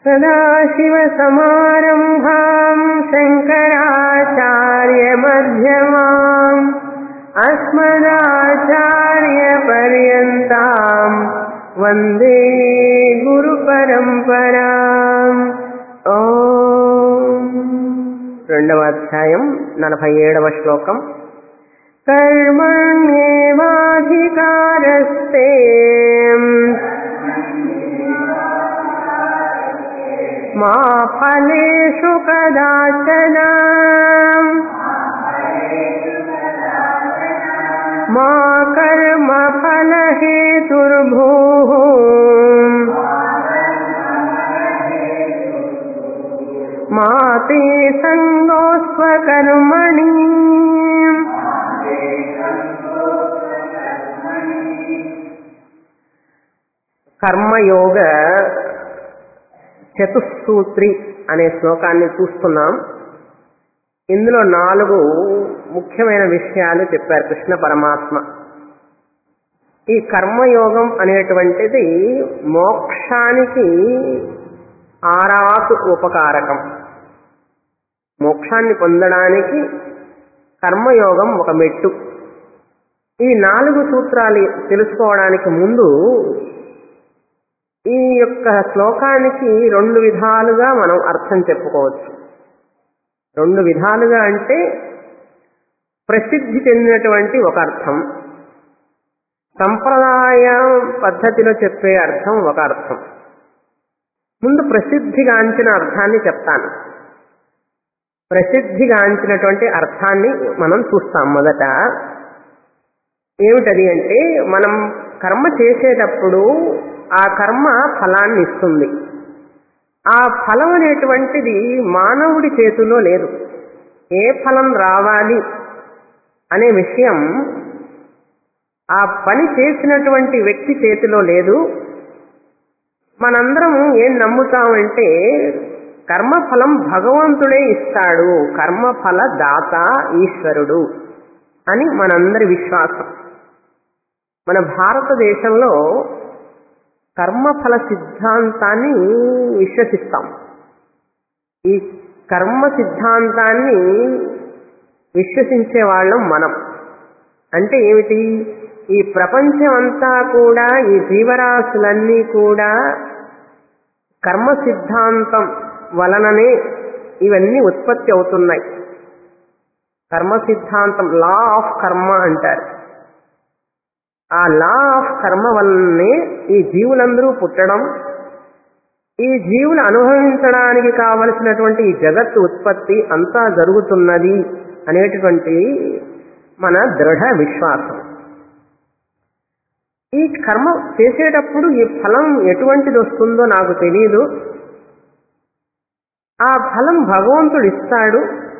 सदाशिवसमारम्भाम् शङ्कराचार्यमध्यमाम् अस्मदाचार्यपर्यन्ताम् वन्दे గురుపరంపరాం ఓం రెండవ అధ్యాయం నలభై ఏడవ శ్లోకం కర్మణ్యేవాధికారస్తే మా ఫలేషు కదాచన మా కర్మ ఫలహేతుర్భూ మా తే సంగోస్వకర్మణి కర్మయోగ చతుస్సూత్రి అనే శ్లోకాన్ని చూస్తున్నాం ఇందులో నాలుగు ముఖ్యమైన విషయాలు చెప్పారు కృష్ణ పరమాత్మ ఈ కర్మయోగం అనేటువంటిది మోక్షానికి ఆరాకు ఉపకారకం మోక్షాన్ని పొందడానికి కర్మయోగం ఒక మెట్టు ఈ నాలుగు సూత్రాలు తెలుసుకోవడానికి ముందు ఈ యొక్క శ్లోకానికి రెండు విధాలుగా మనం అర్థం చెప్పుకోవచ్చు రెండు విధాలుగా అంటే ప్రసిద్ధి చెందినటువంటి ఒక అర్థం సంప్రదాయ పద్ధతిలో చెప్పే అర్థం ఒక అర్థం ముందు ప్రసిద్ధిగాంచిన అర్థాన్ని చెప్తాను ప్రసిద్ధిగాంచినటువంటి అర్థాన్ని మనం చూస్తాం మొదట ఏమిటది అంటే మనం కర్మ చేసేటప్పుడు ఆ కర్మ ఫలాన్ని ఇస్తుంది ఆ ఫలం అనేటువంటిది మానవుడి చేతిలో లేదు ఏ ఫలం రావాలి అనే విషయం ఆ పని చేసినటువంటి వ్యక్తి చేతిలో లేదు మనందరం ఏం నమ్ముతామంటే కర్మఫలం భగవంతుడే ఇస్తాడు కర్మఫల దాత ఈశ్వరుడు అని మనందరి విశ్వాసం మన భారతదేశంలో కర్మఫల సిద్ధాంతాన్ని విశ్వసిస్తాం ఈ కర్మ సిద్ధాంతాన్ని విశ్వసించే వాళ్ళం మనం అంటే ఏమిటి ఈ ప్రపంచం అంతా కూడా ఈ జీవరాశులన్నీ కూడా కర్మ సిద్ధాంతం వలననే ఇవన్నీ ఉత్పత్తి అవుతున్నాయి కర్మ సిద్ధాంతం లా ఆఫ్ కర్మ అంటారు ఆ లా ఆఫ్ కర్మ వల్లనే ఈ జీవులందరూ పుట్టడం ఈ జీవులు అనుభవించడానికి కావలసినటువంటి ఈ జగత్తు ఉత్పత్తి అంతా జరుగుతున్నది అనేటటువంటి మన దృఢ విశ్వాసం ఈ కర్మ చేసేటప్పుడు ఈ ఫలం ఎటువంటిది వస్తుందో నాకు తెలియదు ఆ ఫలం భగవంతుడు ఇస్తాడు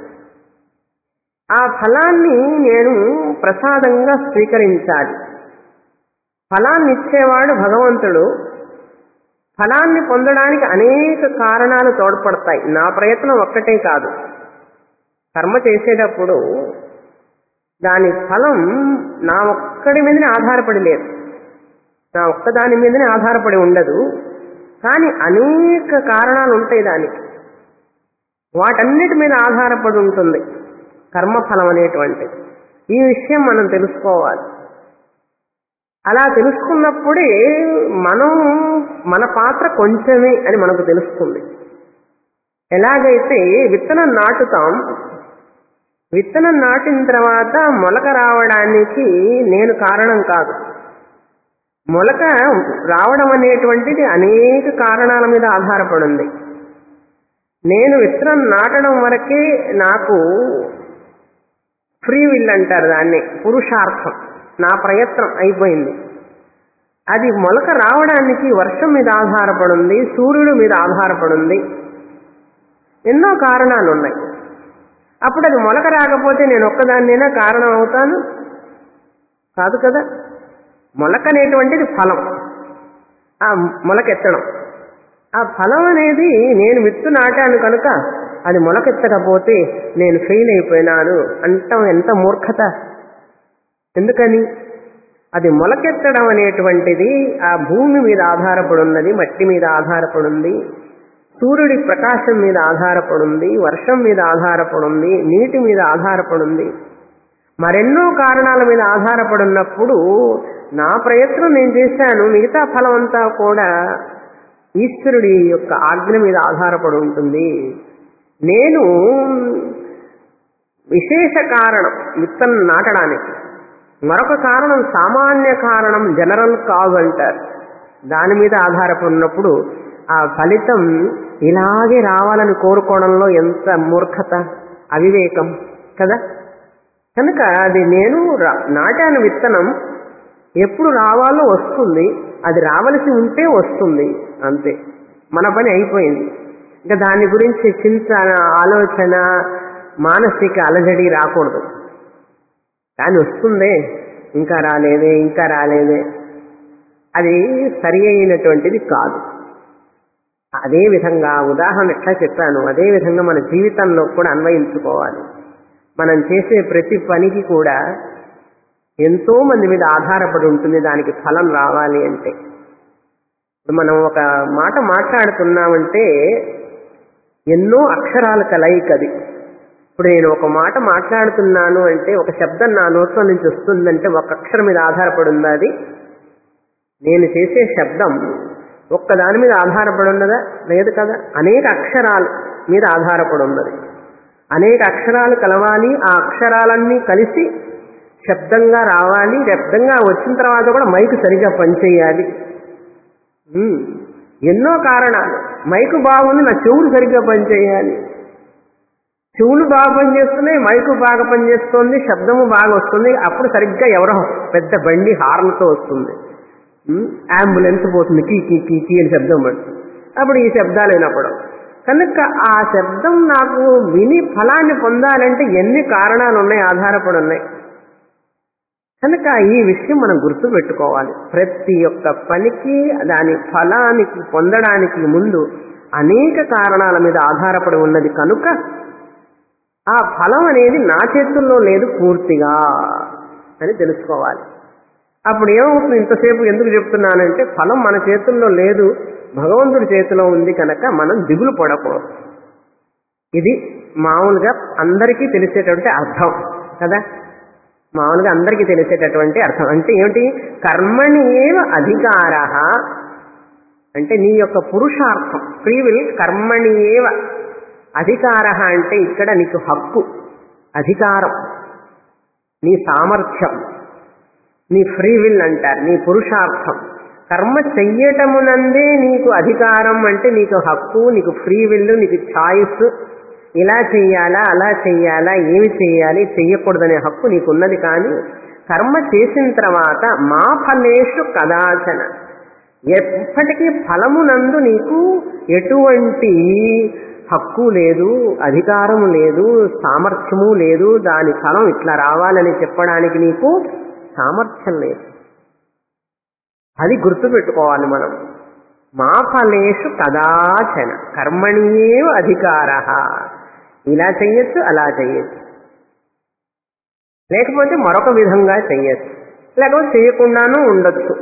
ఆ ఫలాన్ని నేను ప్రసాదంగా స్వీకరించాలి ఫలాన్ని ఇచ్చేవాడు భగవంతుడు ఫలాన్ని పొందడానికి అనేక కారణాలు తోడ్పడతాయి నా ప్రయత్నం ఒక్కటే కాదు కర్మ చేసేటప్పుడు దాని ఫలం నా ఒక్కడి మీదనే ఆధారపడి లేదు నా ఒక్కదాని మీదనే ఆధారపడి ఉండదు కానీ అనేక కారణాలు ఉంటాయి దానికి వాటన్నిటి మీద ఆధారపడి ఉంటుంది కర్మఫలం అనేటువంటిది ఈ విషయం మనం తెలుసుకోవాలి అలా తెలుసుకున్నప్పుడే మనం మన పాత్ర కొంచెమే అని మనకు తెలుస్తుంది ఎలాగైతే విత్తనం నాటుతాం విత్తనం నాటిన తర్వాత మొలక రావడానికి నేను కారణం కాదు మొలక రావడం అనేటువంటిది అనేక కారణాల మీద ఆధారపడింది నేను విత్తనం నాటడం వరకే నాకు ఫ్రీ విల్ అంటారు దాన్ని పురుషార్థం నా ప్రయత్నం అయిపోయింది అది మొలక రావడానికి వర్షం మీద ఆధారపడింది సూర్యుడు మీద ఆధారపడింది ఎన్నో కారణాలు ఉన్నాయి అప్పుడు అది మొలక రాకపోతే నేను ఒక్కదాన్నైనా కారణం అవుతాను కాదు కదా మొలక అనేటువంటిది ఫలం ఆ మొలకెత్తడం ఆ ఫలం అనేది నేను విత్తు నాటాను కనుక అది మొలకెత్తకపోతే నేను ఫెయిల్ అయిపోయినాను అంటాం ఎంత మూర్ఖత ఎందుకని అది మొలకెత్తడం అనేటువంటిది ఆ భూమి మీద ఆధారపడి ఉన్నది మట్టి మీద ఆధారపడి ఉంది సూర్యుడి ప్రకాశం మీద ఆధారపడుంది వర్షం మీద ఆధారపడుంది నీటి మీద ఆధారపడుంది మరెన్నో కారణాల మీద ఆధారపడున్నప్పుడు నా ప్రయత్నం నేను చేశాను మిగతా ఫలం అంతా కూడా ఈశ్వరుడి యొక్క ఆజ్ఞ మీద ఆధారపడి ఉంటుంది నేను విశేష కారణం విత్తనం నాటడానికి మరొక కారణం సామాన్య కారణం జనరల్ కాజ్ అంటారు దాని మీద ఆధారపడినప్పుడు ఆ ఫలితం ఇలాగే రావాలని కోరుకోవడంలో ఎంత మూర్ఖత అవివేకం కదా కనుక అది నేను రా- నాటాను విత్తనం ఎప్పుడు రావాలో వస్తుంది అది రావలసి ఉంటే వస్తుంది అంతే మన పని అయిపోయింది ఇంకా దాని గురించి చింతన ఆలోచన మానసిక అలజడి రాకూడదు కానీ వస్తుందే ఇంకా రాలేదే ఇంకా రాలేదే అది సరి అయినటువంటిది కాదు అదే విధంగా ఉదాహరణ ఎట్లా చెప్పాను అదే విధంగా మన జీవితంలో కూడా అన్వయించుకోవాలి మనం చేసే ప్రతి పనికి కూడా ఎంతో మంది మీద ఆధారపడి ఉంటుంది దానికి ఫలం రావాలి అంటే ఇప్పుడు మనం ఒక మాట మాట్లాడుతున్నామంటే ఎన్నో అక్షరాల కలయిక అది ఇప్పుడు నేను ఒక మాట మాట్లాడుతున్నాను అంటే ఒక శబ్దం నా నోట్లో నుంచి వస్తుందంటే ఒక అక్షరం మీద ఆధారపడి ఉందా అది నేను చేసే శబ్దం ఒక్క దాని మీద ఆధారపడి ఉన్నదా లేదు కదా అనేక అక్షరాల మీద ఆధారపడి ఉన్నది అనేక అక్షరాలు కలవాలి ఆ అక్షరాలన్నీ కలిసి శబ్దంగా రావాలి శబ్దంగా వచ్చిన తర్వాత కూడా మైకు సరిగా పనిచేయాలి ఉమ్, ఎన్నో కారణాలు మైకు బాగుంది నా చెవులు సరిగ్గా పనిచేయాలి చెవులు బాగా పనిచేస్తున్నాయి మైకు బాగా పనిచేస్తుంది శబ్దము బాగా వస్తుంది అప్పుడు సరిగ్గా ఎవరో పెద్ద బండి హార్న్తో వస్తుంది ఉమ్, అంబులెన్స్ పోతుంది కీ కీ కీ కీ అని శబ్దం పడుతుంది అప్పుడు ఈ శబ్దాలు వినప్పుడు కనుక ఆ శబ్దం నాకు విని ఫలాన్ని పొందాలంటే ఎన్ని కారణాలు ఉన్నాయి ఆధారపడి ఉన్నాయి కనుక ఈ విషయం మనం గుర్తు పెట్టుకోవాలి ప్రతి ఒక్క పనికి దాని ఫలానికి పొందడానికి ముందు అనేక కారణాల మీద ఆధారపడి ఉన్నది కనుక ఆ ఫలం అనేది నా చేతుల్లో లేదు పూర్తిగా అని తెలుసుకోవాలి అప్పుడు ఏమవుతుంది ఇంతసేపు ఎందుకు చెప్తున్నానంటే ఫలం మన చేతుల్లో లేదు భగవంతుడి చేతిలో ఉంది కనుక మనం దిగులు పడకూడదు ఇది మామూలుగా అందరికీ తెలిసేటువంటి అర్థం కదా మామూలుగా అందరికీ తెలిసేటటువంటి అర్థం అంటే ఏమిటి కర్మణి ఏవ అధికార అంటే నీ యొక్క పురుషార్థం ఫ్రీ విల్ కర్మణి ఏవ అధికార అంటే ఇక్కడ నీకు హక్కు అధికారం నీ సామర్థ్యం నీ ఫ్రీ విల్ అంటారు నీ పురుషార్థం కర్మ చెయ్యటమునందే నీకు అధికారం అంటే నీకు హక్కు నీకు ఫ్రీ విల్ నీకు ఛాయిస్ ఇలా చెయ్యాలా అలా చెయ్యాలా ఏమి చెయ్యాలి చెయ్యకూడదనే హక్కు నీకున్నది కానీ కర్మ చేసిన తర్వాత మా ఫలేషు కదాచన ఎప్పటికీ ఫలమునందు నీకు ఎటువంటి హక్కు లేదు అధికారము లేదు సామర్థ్యము లేదు దాని ఫలం ఇట్లా రావాలని చెప్పడానికి నీకు సామర్థ్యం లేదు అది గుర్తుపెట్టుకోవాలి మనం మా ఫలేషు కదాచన కర్మణీయేవ అధికార ఇలా చెయ్యొచ్చు అలా చెయ్యొచ్చు లేకపోతే మరొక విధంగా చెయ్యొచ్చు లేకపోతే చేయకుండానూ ఉండొచ్చు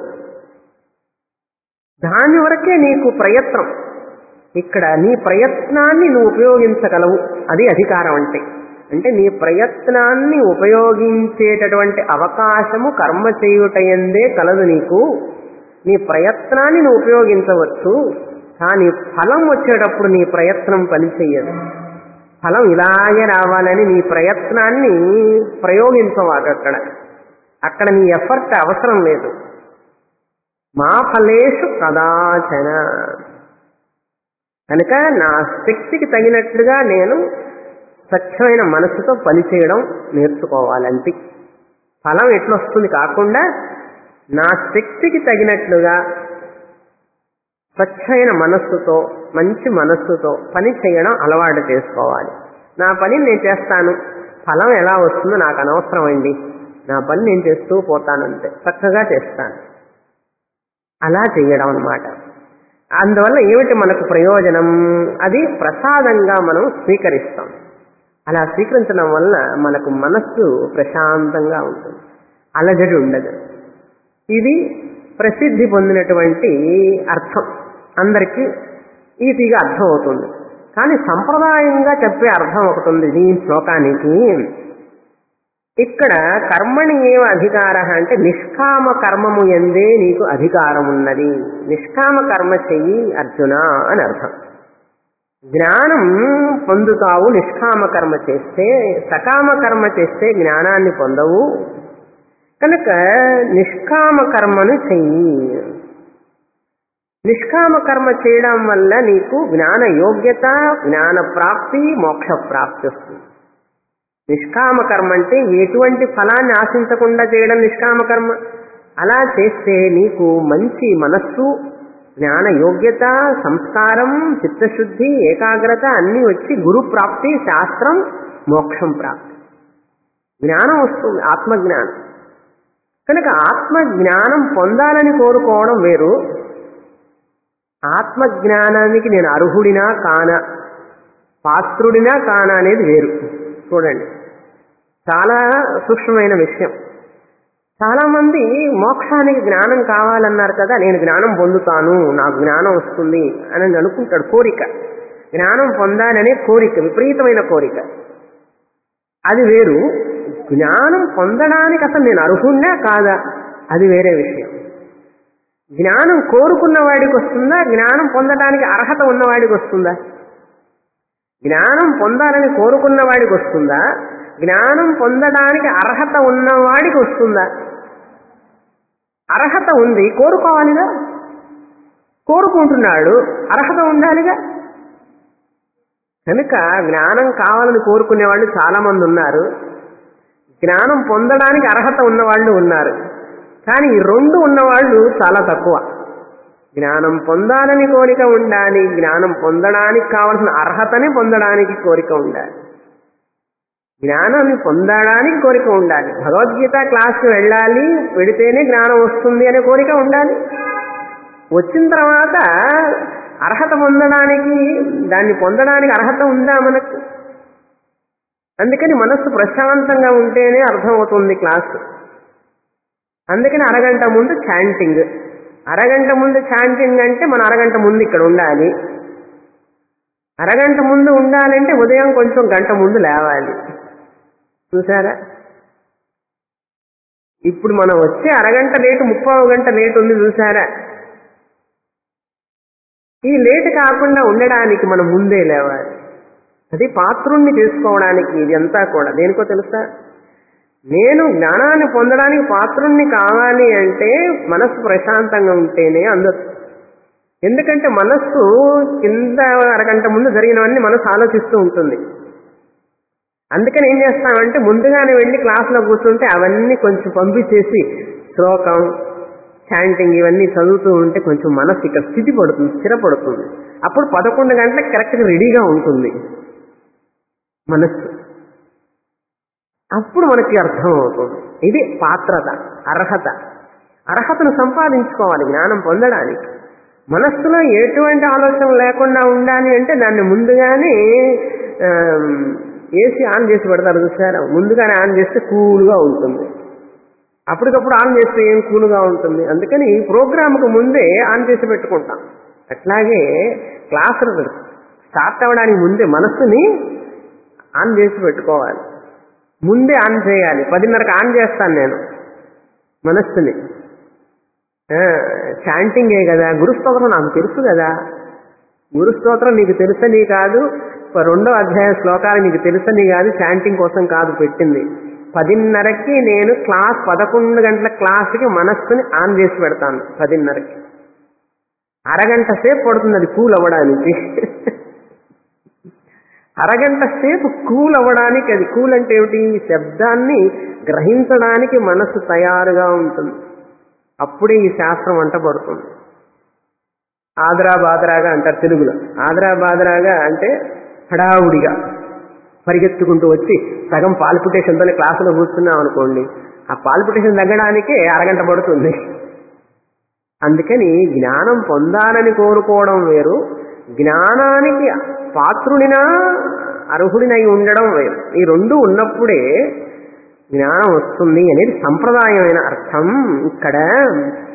దాని వరకే నీకు ప్రయత్నం ఇక్కడ నీ ప్రయత్నాన్ని నువ్వు ఉపయోగించగలవు అది అధికారం అంటే అంటే నీ ప్రయత్నాన్ని ఉపయోగించేటటువంటి అవకాశము కర్మ చేయుటయందే కలదు నీకు నీ ప్రయత్నాన్ని నువ్వు ఉపయోగించవచ్చు కానీ ఫలం వచ్చేటప్పుడు నీ ప్రయత్నం పనిచేయదు ఫలం ఇలాగే రావాలని నీ ప్రయత్నాన్ని ప్రయోగించవాడు అక్కడ అక్కడ నీ ఎఫర్ట్ అవసరం లేదు మా ఫలేషు కదాచన కనుక నా శక్తికి తగినట్లుగా నేను స్వచ్ఛమైన మనసుతో పనిచేయడం నేర్చుకోవాలంతే ఫలం ఎట్లొస్తుంది కాకుండా నా శక్తికి తగినట్లుగా స్వచ్ఛమైన మనస్సుతో మంచి మనస్సుతో పని చేయడం అలవాటు చేసుకోవాలి నా పని నేను చేస్తాను ఫలం ఎలా వస్తుందో నాకు అనవసరం అండి నా పని నేను చేస్తూ పోతానంతే చక్కగా చేస్తాను అలా చేయడం అన్నమాట అందువల్ల ఏమిటి మనకు ప్రయోజనం అది ప్రసాదంగా మనం స్వీకరిస్తాం అలా స్వీకరించడం వల్ల మనకు మనస్సు ప్రశాంతంగా ఉంటుంది అలజడి ఉండదు ఇది ప్రసిద్ధి పొందినటువంటి అర్థం అందరికీ ఈజీగా అర్థం అవుతుంది కానీ సంప్రదాయంగా చెప్పే అర్థం ఒకటి ఉంది ఈ శ్లోకానికి ఇక్కడ కర్మణి ఏవ అధికార అంటే నిష్కామ కర్మము ఎందే నీకు అధికారం ఉన్నది నిష్కామ కర్మ చెయ్యి అర్జున అని అర్థం జ్ఞానం పొందుతావు నిష్కామ కర్మ చేస్తే సకామ కర్మ చేస్తే జ్ఞానాన్ని పొందవు కనుక నిష్కామ కర్మను చెయ్యి నిష్కామ కర్మ చేయడం వల్ల నీకు జ్ఞాన యోగ్యత జ్ఞాన ప్రాప్తి మోక్ష ప్రాప్తి వస్తుంది నిష్కామ కర్మ అంటే ఎటువంటి ఫలాన్ని ఆశించకుండా చేయడం నిష్కామ కర్మ అలా చేస్తే నీకు మంచి మనస్సు జ్ఞాన యోగ్యత సంస్కారం చిత్తశుద్ధి ఏకాగ్రత అన్నీ వచ్చి గురు ప్రాప్తి శాస్త్రం మోక్షం ప్రాప్తి జ్ఞానం వస్తుంది ఆత్మజ్ఞానం కనుక ఆత్మజ్ఞానం పొందాలని కోరుకోవడం వేరు ఆత్మజ్ఞానానికి నేను అర్హుడినా కానా పాత్రుడినా కానా అనేది వేరు చూడండి చాలా సూక్ష్మమైన విషయం చాలా మంది మోక్షానికి జ్ఞానం కావాలన్నారు కదా నేను జ్ఞానం పొందుతాను నాకు జ్ఞానం వస్తుంది అని అనుకుంటాడు కోరిక జ్ఞానం పొందాలనే కోరిక విపరీతమైన కోరిక అది వేరు జ్ఞానం పొందడానికి అసలు నేను అర్హున్నా కాదా అది వేరే విషయం జ్ఞానం కోరుకున్న వాడికి వస్తుందా జ్ఞానం పొందడానికి అర్హత ఉన్నవాడికి వస్తుందా జ్ఞానం పొందాలని కోరుకున్న వాడికి వస్తుందా జ్ఞానం పొందడానికి అర్హత ఉన్నవాడికి వస్తుందా అర్హత ఉంది కోరుకోవాలిగా కోరుకుంటున్నాడు అర్హత ఉండాలిగా కనుక జ్ఞానం కావాలని కోరుకునే వాళ్ళు చాలా మంది ఉన్నారు జ్ఞానం పొందడానికి అర్హత ఉన్నవాళ్ళు ఉన్నారు కానీ ఈ రెండు ఉన్నవాళ్ళు చాలా తక్కువ జ్ఞానం పొందాలని కోరిక ఉండాలి జ్ఞానం పొందడానికి కావలసిన అర్హతని పొందడానికి కోరిక ఉండాలి జ్ఞానాన్ని పొందడానికి కోరిక ఉండాలి భగవద్గీత క్లాస్కి వెళ్ళాలి వెడితేనే జ్ఞానం వస్తుంది అనే కోరిక ఉండాలి వచ్చిన తర్వాత అర్హత పొందడానికి దాన్ని పొందడానికి అర్హత ఉందా మనకు అందుకని మనస్సు ప్రశాంతంగా ఉంటేనే అర్థమవుతుంది క్లాస్ అందుకని అరగంట ముందు చాంటింగ్ అరగంట ముందు చాంటింగ్ అంటే మన అరగంట ముందు ఇక్కడ ఉండాలి అరగంట ముందు ఉండాలంటే ఉదయం కొంచెం గంట ముందు లేవాలి చూసారా ఇప్పుడు మనం వచ్చే అరగంట లేటు ముప్పావు గంట లేట్ ఉంది చూసారా ఈ లేట్ కాకుండా ఉండడానికి మనం ముందే లేవాలి అది పాత్రుణ్ణి చేసుకోవడానికి ఇది అంతా కూడా దేనికో తెలుసా నేను జ్ఞానాన్ని పొందడానికి పాత్రుణ్ణి కావాలి అంటే మనస్సు ప్రశాంతంగా ఉంటేనే అందదు ఎందుకంటే మనస్సు కింద అరగంట ముందు జరిగినవన్నీ మనసు ఆలోచిస్తూ ఉంటుంది అందుకని ఏం చేస్తామంటే ముందుగానే వెళ్ళి క్లాస్లో కూర్చుంటే అవన్నీ కొంచెం పంపించేసి శ్లోకం చాంటింగ్ ఇవన్నీ చదువుతూ ఉంటే కొంచెం మనస్సు ఇక్కడ స్థితి పడుతుంది స్థిరపడుతుంది అప్పుడు పదకొండు గంటలకు కరెక్ట్గా రెడీగా ఉంటుంది మనస్సు అప్పుడు మనకి అర్థం అవుతుంది ఇది పాత్రత అర్హత అర్హతను సంపాదించుకోవాలి జ్ఞానం పొందడానికి మనస్సులో ఎటువంటి ఆలోచన లేకుండా ఉండాలి అంటే దాన్ని ముందుగానే ఏసీ ఆన్ చేసి పెడతారు చూసారా ముందుగానే ఆన్ చేస్తే కూల్గా ఉంటుంది అప్పటికప్పుడు ఆన్ చేస్తే ఏం కూల్గా ఉంటుంది అందుకని ప్రోగ్రామ్కు ముందే ఆన్ చేసి పెట్టుకుంటాం అట్లాగే క్లాసులు స్టార్ట్ అవ్వడానికి ముందే మనస్సుని ఆన్ చేసి పెట్టుకోవాలి ముందే ఆన్ చేయాలి పదిన్నరకు ఆన్ చేస్తాను నేను మనస్సుని చాంటింగే కదా గురుస్తోత్రం నాకు తెలుసు కదా గురుస్తోత్రం నీకు తెలుసని కాదు రెండో అధ్యాయ శ్లోకాలు నీకు తెలుసని కాదు చాంటింగ్ కోసం కాదు పెట్టింది పదిన్నరకి నేను క్లాస్ పదకొండు గంటల క్లాస్కి మనస్సుని ఆన్ చేసి పెడతాను పదిన్నరకి అరగంట సేపు పడుతుంది అది కూల్ అవ్వడానికి అరగంట సేపు కూల్ అవ్వడానికి అది కూల్ అంటే ఏమిటి శబ్దాన్ని గ్రహించడానికి మనస్సు తయారుగా ఉంటుంది అప్పుడే ఈ శాస్త్రం వంట పడుతుంది ఆదరా బాదరాగా అంటారు తెలుగులో ఆదరా బాదరాగా అంటే హడావుడిగా పరిగెత్తుకుంటూ వచ్చి సగం పాల్పిటేషన్తోనే క్లాసులో కూర్చున్నాం అనుకోండి ఆ పాల్పిటేషన్ తగ్గడానికే అరగంట పడుతుంది అందుకని జ్ఞానం పొందాలని కోరుకోవడం వేరు జ్ఞానానికి పాత్రుడినా అర్హుడినై ఉండడం వేరు ఈ రెండు ఉన్నప్పుడే జ్ఞానం వస్తుంది అనేది సంప్రదాయమైన అర్థం ఇక్కడ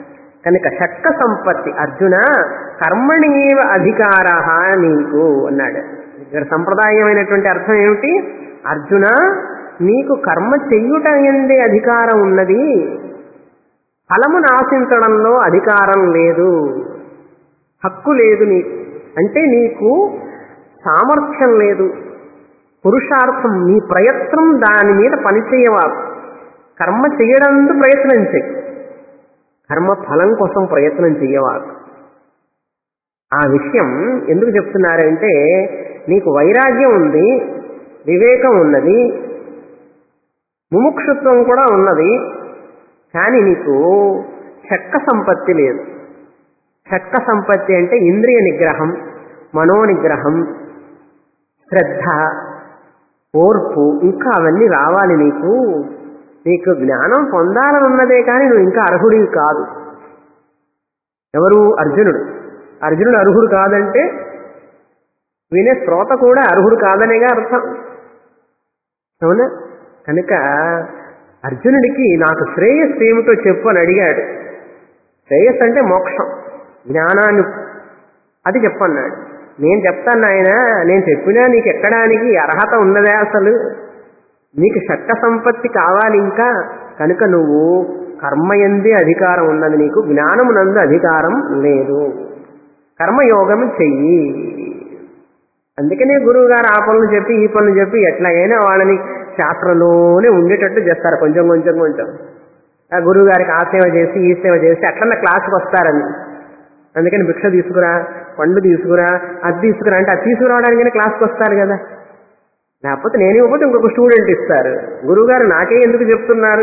కనుక శక్క సంపత్తి అర్జున కర్మణీవ అధికార నీకు అన్నాడు ఇక్కడ సంప్రదాయమైనటువంటి అర్థం ఏమిటి అర్జున నీకు కర్మ చెయ్యుట ఎందే అధికారం ఉన్నది ఫలమును ఆశించడంలో అధికారం లేదు హక్కు లేదు నీకు అంటే నీకు సామర్థ్యం లేదు పురుషార్థం నీ ప్రయత్నం దాని మీద పనిచేయవాకు కర్మ చేయడంతో ప్రయత్నం చెయ్యి కర్మ ఫలం కోసం ప్రయత్నం చెయ్యవాకు ఆ విషయం ఎందుకు చెప్తున్నారంటే నీకు వైరాగ్యం ఉంది వివేకం ఉన్నది ముముక్షుత్వం కూడా ఉన్నది కానీ నీకు చెక్క సంపత్తి లేదు చెక్క సంపత్తి అంటే ఇంద్రియ నిగ్రహం మనోనిగ్రహం శ్రద్ధ ఓర్పు ఇంకా అవన్నీ రావాలి నీకు నీకు జ్ఞానం పొందాలని ఉన్నదే కానీ నువ్వు ఇంకా అర్హుడివి కాదు ఎవరు అర్జునుడు అర్జునుడు అర్హుడు కాదంటే వినే శ్రోత కూడా అర్హుడు కాదనేగా అర్థం అవునా కనుక అర్జునుడికి నాకు శ్రేయస్సు ఏమిటో చెప్పు అని అడిగాడు శ్రేయస్సు అంటే మోక్షం జ్ఞానాన్ని అది చెప్పన్నాడు నేను చెప్తాను ఆయన నేను చెప్పినా నీకు ఎక్కడానికి అర్హత ఉన్నదే అసలు నీకు శక్త సంపత్తి కావాలి ఇంకా కనుక నువ్వు కర్మయందే అధికారం ఉన్నది నీకు జ్ఞానమునందు అధికారం లేదు కర్మయోగం చెయ్యి అందుకనే గురువు గారు ఆ పనులు చెప్పి ఈ పనులు చెప్పి ఎట్లాగైనా వాళ్ళని శాస్త్రంలోనే ఉండేటట్టు చేస్తారు కొంచెం కొంచెం కొంచెం ఆ గురువు గారికి ఆ సేవ చేసి ఈ సేవ చేసి అట్లన్నా క్లాసుకు వస్తారని అందుకని భిక్ష తీసుకురా పండు తీసుకురా అది తీసుకురా అంటే అది తీసుకురావడానికి క్లాస్కి వస్తారు కదా లేకపోతే నేను ఇవ్వకపోతే ఇంకొక స్టూడెంట్ ఇస్తారు గురువుగారు నాకే ఎందుకు చెప్తున్నారు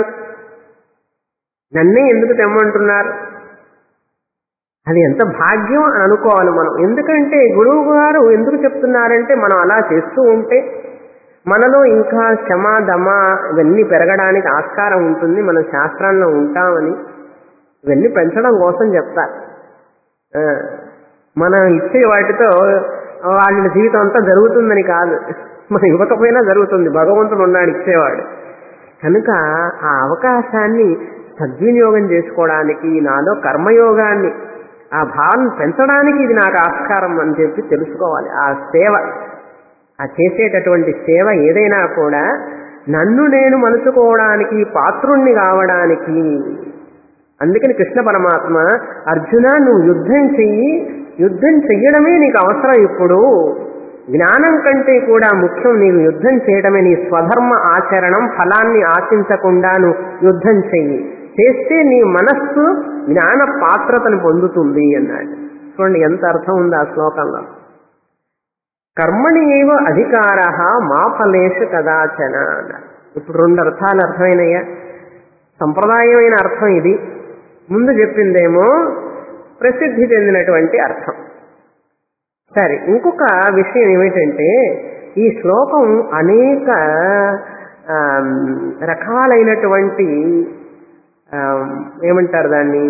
నన్నే ఎందుకు తెమ్మంటున్నారు అది ఎంత భాగ్యం అని అనుకోవాలి మనం ఎందుకంటే గురువు గారు ఎందుకు చెప్తున్నారంటే మనం అలా చేస్తూ ఉంటే మనలో ఇంకా క్షమ దమ ఇవన్నీ పెరగడానికి ఆస్కారం ఉంటుంది మనం శాస్త్రాల్లో ఉంటామని ఇవన్నీ పెంచడం కోసం చెప్తారు ఆ, మనం ఇచ్చే వాటితో వాళ్ళ జీవితం అంతా జరుగుతుందని కాదు మనం ఇవ్వకపోయినా జరుగుతుంది భగవంతుడు ఉన్నాడు ఇచ్చేవాడు కనుక ఆ అవకాశాన్ని సద్వినియోగం చేసుకోవడానికి నాలో కర్మయోగాన్ని ఆ భావన పెంచడానికి ఇది నాకు ఆస్కారం అని చెప్పి తెలుసుకోవాలి ఆ సేవ ఆ చేసేటటువంటి సేవ ఏదైనా కూడా నన్ను నేను మలుచుకోవడానికి పాత్రుణ్ణి కావడానికి అందుకని కృష్ణ పరమాత్మ అర్జున నువ్వు యుద్ధం చెయ్యి యుద్ధం చెయ్యడమే నీకు అవసరం ఇప్పుడు జ్ఞానం కంటే కూడా ముఖ్యం నీవు యుద్ధం చేయడమే నీ స్వధర్మ ఆచరణం ఫలాన్ని ఆశించకుండా నువ్వు యుద్ధం చెయ్యి చేస్తే నీ మనస్సు జ్ఞాన పాత్రతను పొందుతుంది అన్నాడు చూడండి ఎంత అర్థం ఉంది ఆ శ్లోకంలో కర్మణి ఏవ అధికార మా ఫలేషు కదాచన అన్నాడు ఇప్పుడు రెండు అర్థాలు అర్థమైనయ్యా సంప్రదాయమైన అర్థం ఇది ముందు చెప్పిందేమో ప్రసిద్ధి చెందినటువంటి అర్థం సరే ఇంకొక విషయం ఏమిటంటే ఈ శ్లోకం అనేక ఆమ్, రకాలైనటువంటి ఆమ్, ఏమంటారు దాన్ని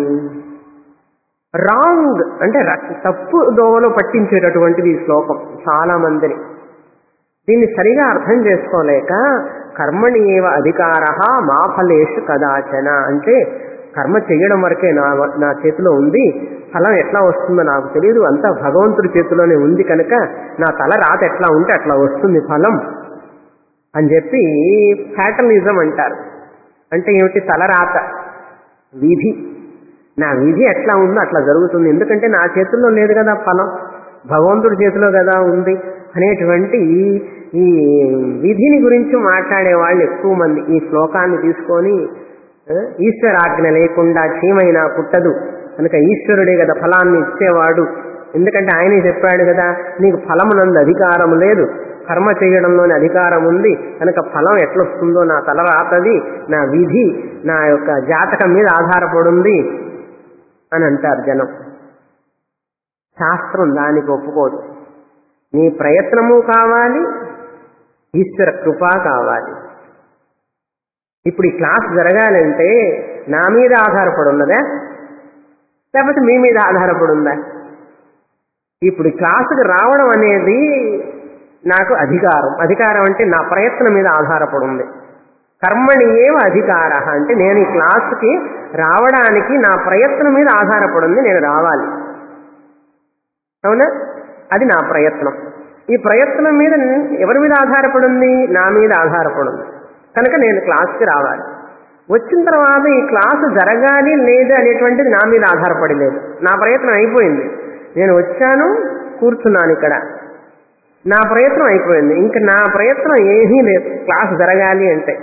రాంగ్ అంటే ర- తప్పు దోవలో పట్టించేటటువంటిది ఈ శ్లోకం చాలా మందిని దీన్ని సరిగా అర్థం చేసుకోలేక కర్మణి ఏవ అధికార మా ఫలేషు కదాచన అంటే కర్మ చెయ్యడం వరకే నా నా చేతిలో ఉంది ఫలం ఎట్లా వస్తుందో నాకు తెలియదు అంతా భగవంతుడి చేతిలోనే ఉంది కనుక నా తల రాత ఎట్లా ఉంటే అట్లా వస్తుంది ఫలం అని చెప్పి ఫ్యాటలిజం అంటారు అంటే ఏమిటి తలరాత విధి నా విధి ఎట్లా ఉందో అట్లా జరుగుతుంది ఎందుకంటే నా చేతుల్లో లేదు కదా ఫలం భగవంతుడి చేతిలో కదా ఉంది అనేటువంటి ఈ విధిని గురించి మాట్లాడే వాళ్ళు ఎక్కువ మంది ఈ శ్లోకాన్ని తీసుకొని ఆ, ఈశ్వరాజ్ఞ లేకుండా చీమైనా పుట్టదు కనుక ఈశ్వరుడే కదా ఫలాన్ని ఇచ్చేవాడు ఎందుకంటే ఆయనే చెప్పాడు కదా నీకు ఫలమునందు అధికారం లేదు కర్మ చేయడంలోని అధికారం ఉంది కనుక ఫలం ఎట్లొస్తుందో నా తల రాతది నా విధి నా యొక్క జాతకం మీద ఆధారపడుంది అని అంటారు జనం శాస్త్రం దానికి ఒప్పుకోదు నీ ప్రయత్నము కావాలి ఈశ్వర కృప కావాలి ఇప్పుడు ఈ క్లాస్ జరగాలంటే నా మీద ఆధారపడి ఉన్నదా లేకపోతే మీ మీద ఆధారపడి ఉందా ఇప్పుడు ఈ క్లాసుకి రావడం అనేది నాకు అధికారం అధికారం అంటే నా ప్రయత్నం మీద ఆధారపడి ఉంది కర్మణి ఏవ అధికార అంటే నేను ఈ క్లాసుకి రావడానికి నా ప్రయత్నం మీద ఆధారపడింది నేను రావాలి అవునా అది నా ప్రయత్నం ఈ ప్రయత్నం మీద ఎవరి మీద ఆధారపడింది నా మీద ఆధారపడింది కనుక నేను క్లాస్కి రావాలి వచ్చిన తర్వాత ఈ క్లాసు జరగాలి లేదు అనేటువంటిది నా మీద ఆధారపడి లేదు నా ప్రయత్నం అయిపోయింది నేను వచ్చాను కూర్చున్నాను ఇక్కడ నా ప్రయత్నం అయిపోయింది ఇంకా నా ప్రయత్నం ఏమీ లేదు క్లాస్ జరగాలి అంటే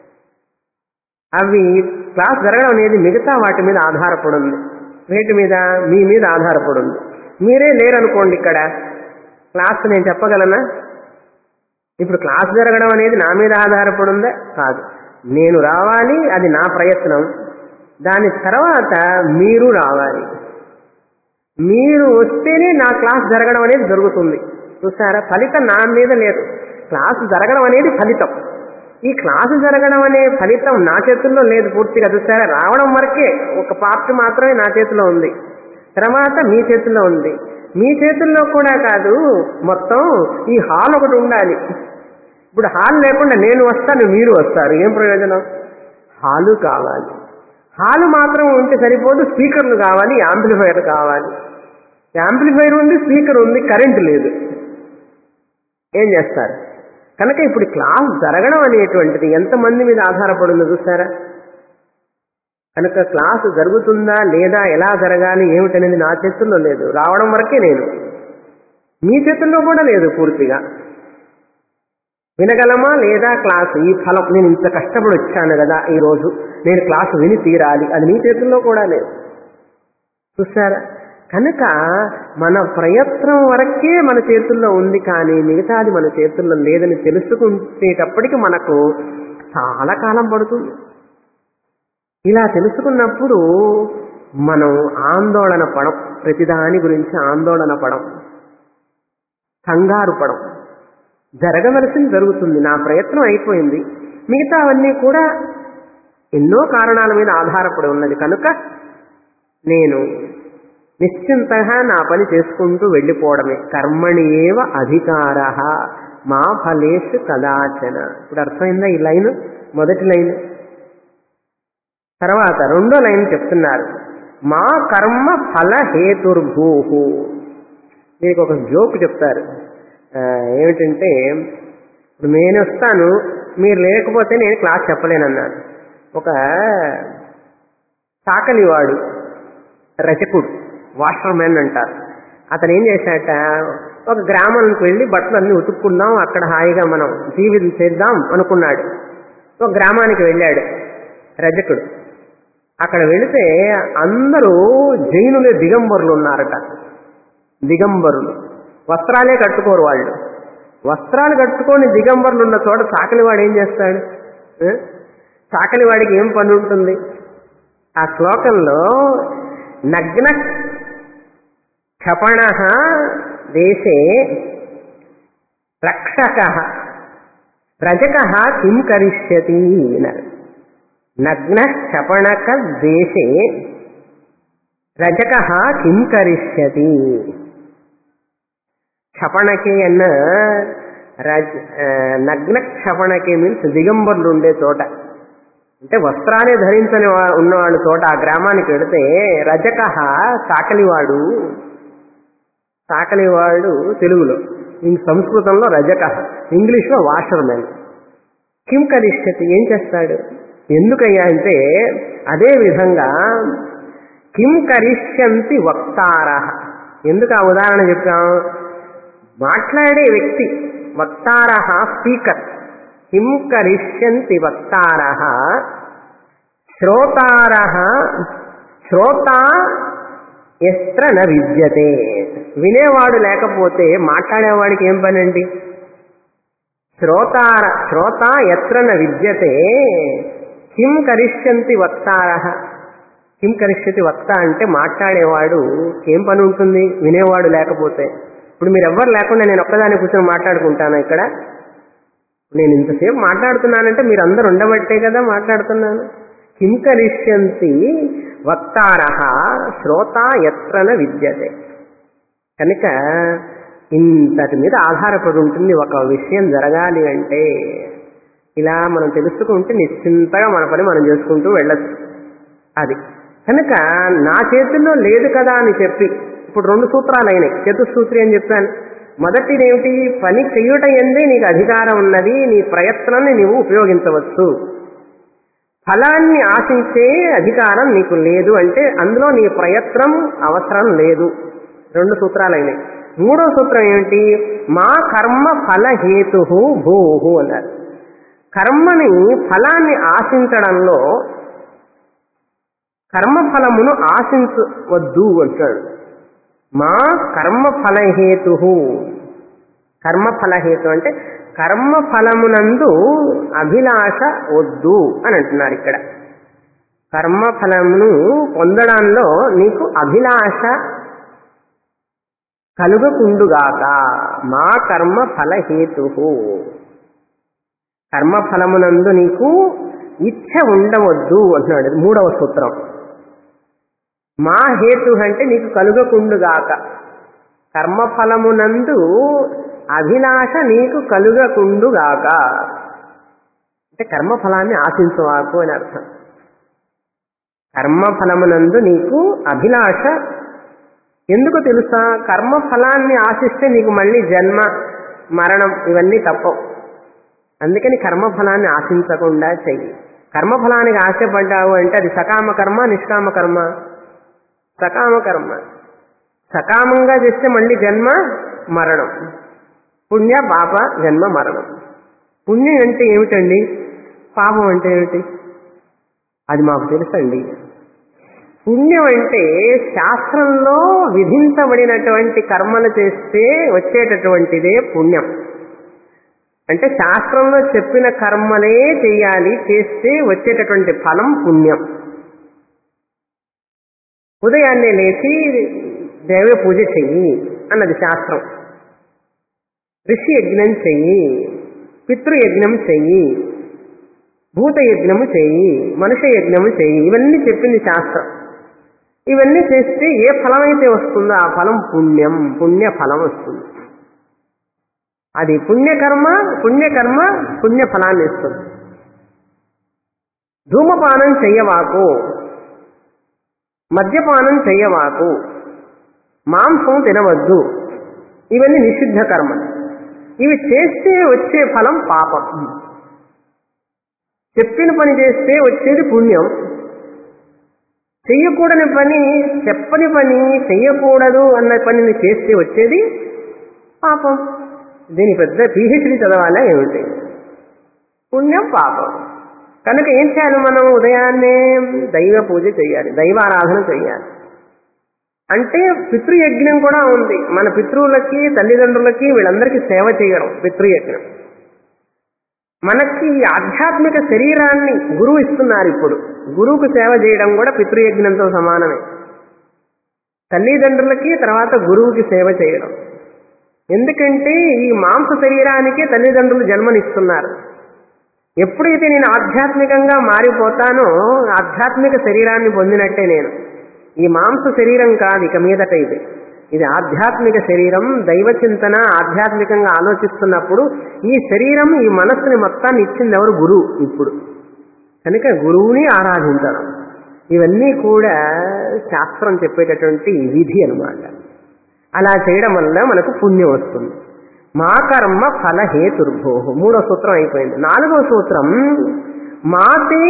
అవి క్లాస్ జరగడం అనేది మిగతా వాటి మీద ఆధారపడింది వేటి మీద మీ మీద ఆధారపడింది మీరే లేరనుకోండి ఇక్కడ క్లాస్ నేను చెప్పగలనా ఇప్పుడు క్లాస్ జరగడం అనేది నా మీద ఆధారపడిందే కాదు నేను రావాలి అది నా ప్రయత్నం దాని తర్వాత మీరు రావాలి మీరు వస్తేనే నా క్లాస్ జరగడం అనేది జరుగుతుంది చూసారా ఫలితం నా మీద లేదు క్లాస్ జరగడం అనేది ఫలితం ఈ క్లాసు జరగడం అనే ఫలితం నా చేతుల్లో లేదు పూర్తిగా చూసారా రావడం వరకే ఒక పార్ట్ మాత్రమే నా చేతిలో ఉంది తర్వాత మీ చేతుల్లో ఉంది మీ చేతుల్లో కూడా కాదు మొత్తం ఈ హాల్ ఒకటి ఉండాలి ఇప్పుడు హాల్ లేకుండా నేను వస్తాను మీరు వస్తారు ఏం ప్రయోజనం హాలు కావాలి హాలు మాత్రం ఉంటే సరిపోదు స్పీకర్లు కావాలి యాంప్లిఫైర్ కావాలి యాంప్లిఫైర్ ఉంది స్పీకర్ ఉంది కరెంట్ లేదు ఏం చేస్తారు కనుక ఇప్పుడు క్లాస్ జరగడం అనేటువంటిది ఎంతమంది మీద ఆధారపడిందో చూసారా కనుక క్లాసు జరుగుతుందా లేదా ఎలా జరగాలి ఏమిటనేది నా చేతుల్లో లేదు రావడం వరకే నేను మీ చేతుల్లో కూడా లేదు పూర్తిగా వినగలమా లేదా క్లాసు ఈ ఫలం నేను ఇంత కష్టపడి వచ్చాను కదా ఈ రోజు నేను క్లాసు విని తీరాలి అది నీ చేతుల్లో కూడా లేదు చూసారా కనుక మన ప్రయత్నం వరకే మన చేతుల్లో ఉంది కానీ మిగతాది మన చేతుల్లో లేదని తెలుసుకునేటప్పటికి మనకు చాలా కాలం పడుతుంది ఇలా తెలుసుకున్నప్పుడు మనం ఆందోళన పడం ప్రతిదాని గురించి ఆందోళన పడం కంగారు పడం జరగవలసింది జరుగుతుంది నా ప్రయత్నం అయిపోయింది మిగతావన్నీ కూడా ఎన్నో కారణాల మీద ఆధారపడి ఉన్నది కనుక నేను నిశ్చింతగా నా పని చేసుకుంటూ వెళ్ళిపోవడమే కర్మణి ఏవ అధికార మా ఫలేషు కదాచన ఇప్పుడు అర్థమైందా ఈ లైన్ మొదటి లైన్ తర్వాత రెండో లైన్ చెప్తున్నారు మా కర్మ ఫల హేతుర్భూ మీకు ఒక జోక్ చెప్తారు ఆ, ఏమిటంటే ఇప్పుడు నేను వస్తాను మీరు లేకపోతే నేను క్లాస్ చెప్పలేనన్నాను ఒక సాకలివాడు రచకుడు వాషర్ మ్యాన్ అంటారు అతను ఏం చేశాట ఒక గ్రామానికి వెళ్ళి బట్టలు అన్ని ఉతుక్కుందాం అక్కడ హాయిగా మనం జీవితం చేద్దాం అనుకున్నాడు ఒక గ్రామానికి వెళ్ళాడు రజకుడు అక్కడ వెళితే అందరూ జైనులే దిగంబరులు ఉన్నారట దిగంబరులు వస్త్రాలే కట్టుకోరు వాళ్ళు వస్త్రాలు కట్టుకొని దిగంబరులు ఉన్న చోట చాకలివాడు ఏం చేస్తాడు ఆ? చాకలివాడికి ఏం పని ఉంటుంది ఆ శ్లోకంలో నగ్న క్షపణ దేశే రక్షక రజక కిం కరిష్యతి అన్నారు నగ్న క్షపణక దేశే రజక కిం కరిష్యతి క్షపణకి అన్న రజ ఆ, నగ్న క్షపణకి మీన్స్ దిగంబరులు ఉండే చోట అంటే వస్త్రాలే ధరించని వా- ఉన్నవాడు చోట ఆ గ్రామానికి వెళితే రజక సాకలివాడు సాకలివాడు తెలుగులో ఇంక సంస్కృతంలో రజక ఇంగ్లీష్లో వాషర్ మ్యాన్ కిం కరిష్యతి ఏం చేస్తాడు ఎందుకయ్యా అంటే అదే విధంగా కిం కరిష్యంతి వక్తార ఎందుకు ఆ ఉదాహరణ చెప్పాం మాట్లాడే వ్యక్తి వక్తార స్పీకర్ కిం కరిష్యంతి వక్తార శ్రోతార శ్రోత ఎస్త్ర న విద్యతే వినేవాడు లేకపోతే మాట్లాడేవాడికి ఏం పని అండి శ్రోత శ్రోత ఎత్ర న విద్యతే కిం కరిష్యంతి వక్తార కిం కరిష్యతి వక్త అంటే మాట్లాడేవాడు ఏం పని ఉంటుంది వినేవాడు లేకపోతే ఇప్పుడు మీరు ఎవ్వరు లేకుండా నేను ఒక్కదాన్ని కూర్చొని మాట్లాడుకుంటాను ఇక్కడ నేను ఇంతసేపు మాట్లాడుతున్నానంటే మీరు అందరు ఉండబట్టే కదా మాట్లాడుతున్నాను కిం కరిష్యంతి వక్తార శ్రోత ఎత్రన విద్యతే కనుక ఇంతటి మీద ఆధారపడి ఉంటుంది ఒక విషయం జరగాలి అంటే ఇలా మనం తెలుసుకుంటే నిశ్చింతగా మన పని మనం చేసుకుంటూ వెళ్ళచ్చు అది కనుక నా చేతుల్లో లేదు కదా అని చెప్పి ఇప్పుడు రెండు సూత్రాలు అయినాయి చతుసూత్రి అని చెప్పాను మొదటిది ఏమిటి పని చెయ్యుట ఎందే నీకు అధికారం ఉన్నది నీ ప్రయత్నాన్ని నీవు ఉపయోగించవచ్చు ఫలాన్ని ఆశించే అధికారం నీకు లేదు అంటే అందులో నీ ప్రయత్నం అవసరం లేదు రెండు సూత్రాలు అయినాయి మూడో సూత్రం ఏమిటి మా కర్మ ఫలహేతు భూహు అన్నారు కర్మని ఫలాన్ని ఆశించడంలో కర్మఫలమును ఆశించవద్దు అంటాడు మా కర్మఫలహేతు కర్మఫలహేతు అంటే కర్మఫలమునందు అభిలాష వద్దు అని అంటున్నారు ఇక్కడ కర్మఫలమును పొందడంలో నీకు అభిలాష కలుగకుండుగాక మా కర్మ ఫలహేతు కర్మఫలమునందు నీకు ఇచ్ఛ ఉండవద్దు అంటున్నాడు ఇది మూడవ సూత్రం మా హేతు అంటే నీకు కలుగకుండుగాక కర్మఫలమునందు అభిలాష నీకు కలుగకుండుగాక అంటే కర్మఫలాన్ని ఆశించవాకు అని అర్థం కర్మఫలమునందు నీకు అభిలాష ఎందుకు తెలుసా కర్మఫలాన్ని ఆశిస్తే నీకు మళ్ళీ జన్మ మరణం ఇవన్నీ తప్పవు అందుకని కర్మఫలాన్ని ఆశించకుండా చెయ్యి కర్మఫలానికి ఆశపడ్డావు అంటే అది సకామ కర్మ నిష్కామ కర్మ సకామ కర్మ సకామంగా చేస్తే మళ్ళీ జన్మ మరణం పుణ్య పాప జన్మ మరణం పుణ్యం అంటే ఏమిటండి పాపం అంటే ఏమిటి అది మాకు తెలుసండి పుణ్యం అంటే శాస్త్రంలో విధించబడినటువంటి కర్మలు చేస్తే వచ్చేటటువంటిదే పుణ్యం అంటే శాస్త్రంలో చెప్పిన కర్మలే చేయాలి చేస్తే వచ్చేటటువంటి ఫలం పుణ్యం ఉదయాన్నే లేచి దైవ పూజ చెయ్యి అన్నది శాస్త్రం ఋషి యజ్ఞం చెయ్యి పితృయజ్ఞం చెయ్యి భూత యజ్ఞము చెయ్యి మనుష్య యజ్ఞము చెయ్యి ఇవన్నీ చెప్పింది శాస్త్రం ఇవన్నీ చేస్తే ఏ ఫలం అయితే వస్తుందో ఆ ఫలం పుణ్యం పుణ్య ఫలం వస్తుంది అది పుణ్యకర్మ పుణ్యకర్మ పుణ్య ఫలాన్ని ఇస్తుంది ధూమపానం చెయ్యవాకు మద్యపానం చెయ్యవాకు మాంసం తినవద్దు ఇవన్నీ నిషిద్ధ కర్మ ఇవి చేస్తే వచ్చే ఫలం పాపం చెప్పిన పని చేస్తే వచ్చేది పుణ్యం చెయ్యకూడని పని చెప్పని పని చెయ్యకూడదు అన్న పనిని చేస్తే వచ్చేది పాపం దీని పెద్ద పిహెచ్డి చదవాలా ఏమిటి పుణ్యం పాపం కనుక ఏం చేయాలి మనం ఉదయాన్నే దైవ పూజ చేయాలి దైవారాధన చేయాలి అంటే పితృయజ్ఞం కూడా ఉంది మన పితృవులకి తల్లిదండ్రులకి వీళ్ళందరికీ సేవ చేయడం పితృయజ్ఞం మనకి ఆధ్యాత్మిక శరీరాన్ని గురువు ఇస్తున్నారు ఇప్పుడు గురువుకు సేవ చేయడం కూడా పితృయజ్ఞంతో సమానమే తల్లిదండ్రులకి తర్వాత గురువుకి సేవ చేయడం ఎందుకంటే ఈ మాంస శరీరానికే తల్లిదండ్రులు జన్మనిస్తున్నారు ఎప్పుడైతే నేను ఆధ్యాత్మికంగా మారిపోతానో ఆధ్యాత్మిక శరీరాన్ని పొందినట్టే నేను ఈ మాంస శరీరం కాదు ఇక మీదట ఇది ఇది ఆధ్యాత్మిక శరీరం దైవ చింతన ఆధ్యాత్మికంగా ఆలోచిస్తున్నప్పుడు ఈ శరీరం ఈ మనస్సుని మొత్తాన్ని ఇచ్చింది ఎవరు గురువు ఇప్పుడు కనుక గురువుని ఆరాధించడం ఇవన్నీ కూడా శాస్త్రం చెప్పేటటువంటి విధి అనమాట అలా చేయడం వల్ల మనకు పుణ్యం వస్తుంది మా కర్మ ఫలహేతుర్భో మూడో సూత్రం అయిపోయింది నాలుగో సూత్రం మాతే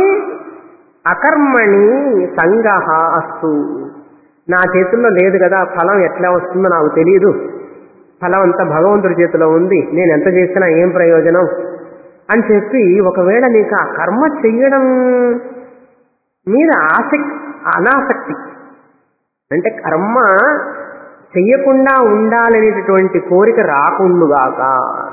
అకర్మణి సంగ అస్తు నా చేతుల్లో లేదు కదా ఫలం ఎట్లా వస్తుందో నాకు తెలియదు ఫలం అంతా భగవంతుడి చేతిలో ఉంది నేను ఎంత చేసినా ఏం ప్రయోజనం అని చెప్పి ఒకవేళ నీకు ఆ కర్మ చెయ్యడం మీద ఆసక్తి అనాసక్తి అంటే కర్మ చెయ్యకుండా ఉండాలనేటటువంటి కోరిక రాకుండుగాక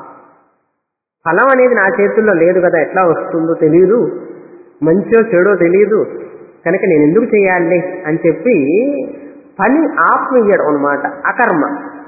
ఫలం అనేది నా చేతుల్లో లేదు కదా ఎట్లా వస్తుందో తెలియదు మంచో చెడో తెలియదు కనుక నేను ఎందుకు చేయాలి అని చెప్పి పని ఆత్మీయడం అనమాట అకర్మ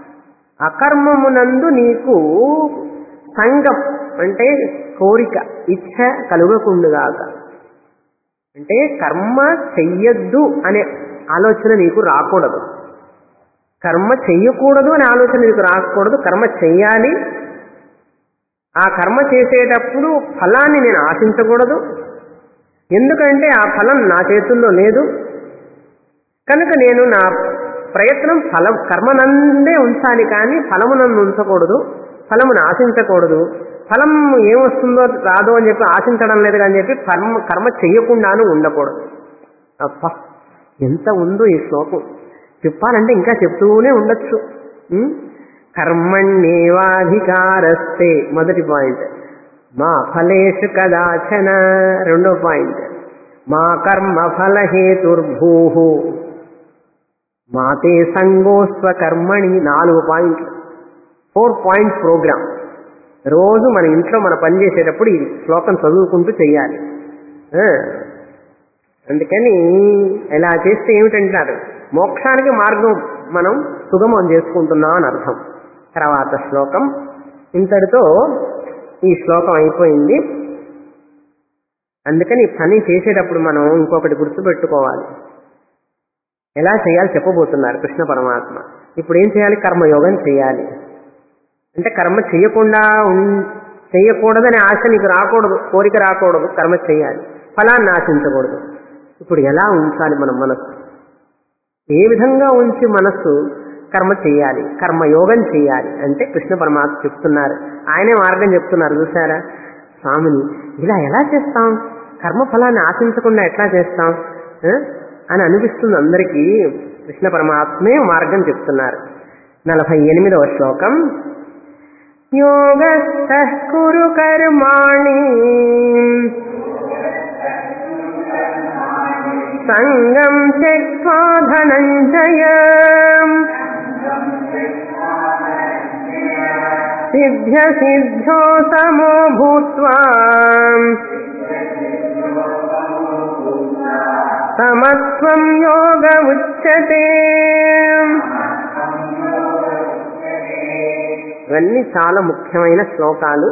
అకర్మమునందు నీకు సంగం అంటే కోరిక ఇచ్ఛ కలుగకుండుగాక అంటే కర్మ చెయ్యొద్దు అనే ఆలోచన నీకు రాకూడదు కర్మ చెయ్యకూడదు అనే ఆలోచన నీకు రాకూడదు కర్మ చెయ్యాలి ఆ కర్మ చేసేటప్పుడు ఫలాన్ని నేను ఆశించకూడదు ఎందుకంటే ఆ ఫలం నా చేతుల్లో లేదు కనుక నేను నా ప్రయత్నం ఫలం కర్మనందే ఉంచాలి కానీ ఫలమునందు ఉంచకూడదు ఫలమును ఆశించకూడదు ఫలం ఏమొస్తుందో రాదో అని చెప్పి ఆశించడం లేదు అని చెప్పి కర్మ కర్మ చెయ్యకుండాను ఉండకూడదు అప్ప ఎంత ఉందో ఈ శ్లోకం చెప్పాలంటే ఇంకా చెప్తూనే ఉండొచ్చు ఉం? కర్మణ్యేవాధికారస్తే మొదటి పాయింట్ మా ఫలేషు కదాచన రెండో పాయింట్ మా కర్మ ఫలహేతుర్భూ మాతే సంగోస్వ కర్మణి నాలుగు పాయింట్లు ఫోర్ పాయింట్ ప్రోగ్రామ్ రోజు మన ఇంట్లో మన పని చేసేటప్పుడు ఈ శ్లోకం చదువుకుంటూ చెయ్యాలి ఆ, అందుకని ఇలా చేస్తే ఏమిటంటారు మోక్షానికి మార్గం మనం సుగమం చేసుకుంటున్నాం అని అర్థం తర్వాత శ్లోకం ఇంతటితో ఈ శ్లోకం అయిపోయింది అందుకని ఈ పని చేసేటప్పుడు మనం ఇంకొకటి గుర్తుపెట్టుకోవాలి ఎలా చేయాలి చెప్పబోతున్నారు కృష్ణ పరమాత్మ ఇప్పుడు ఏం చేయాలి కర్మయోగం చేయాలి అంటే కర్మ చేయకుండా ఉన్- చేయకూడదనే ఆశ నీకు రాకూడదు కోరిక రాకూడదు కర్మ చేయాలి ఫలాన్ని ఆశించకూడదు ఇప్పుడు ఎలా ఉంచాలి మన మనస్సు ఏ విధంగా ఉంచి మనస్సు కర్మ చేయాలి కర్మయోగం చేయాలి అంటే కృష్ణ పరమాత్మ చెప్తున్నారు ఆయనే మార్గం చెప్తున్నారు చూసారా స్వామిని ఇలా ఎలా చేస్తాం కర్మ ఫలాన్ని ఆశించకుండా ఎట్లా చేస్తాం ఆ? అని అనిపిస్తుంది అందరికీ కృష్ణ పరమాత్మే మార్గం చెప్తున్నారు నలభై ఎనిమిదవ శ్లోకం యోగస్థ కురు కర్మాణి సంగం త్యక్వా ధనంజయ సిద్ధ్య సిద్ధ్యో సమో భూత్వా సమత్వం యోగ ఉచ్యతే ఇవన్నీ చాలా ముఖ్యమైన శ్లోకాలు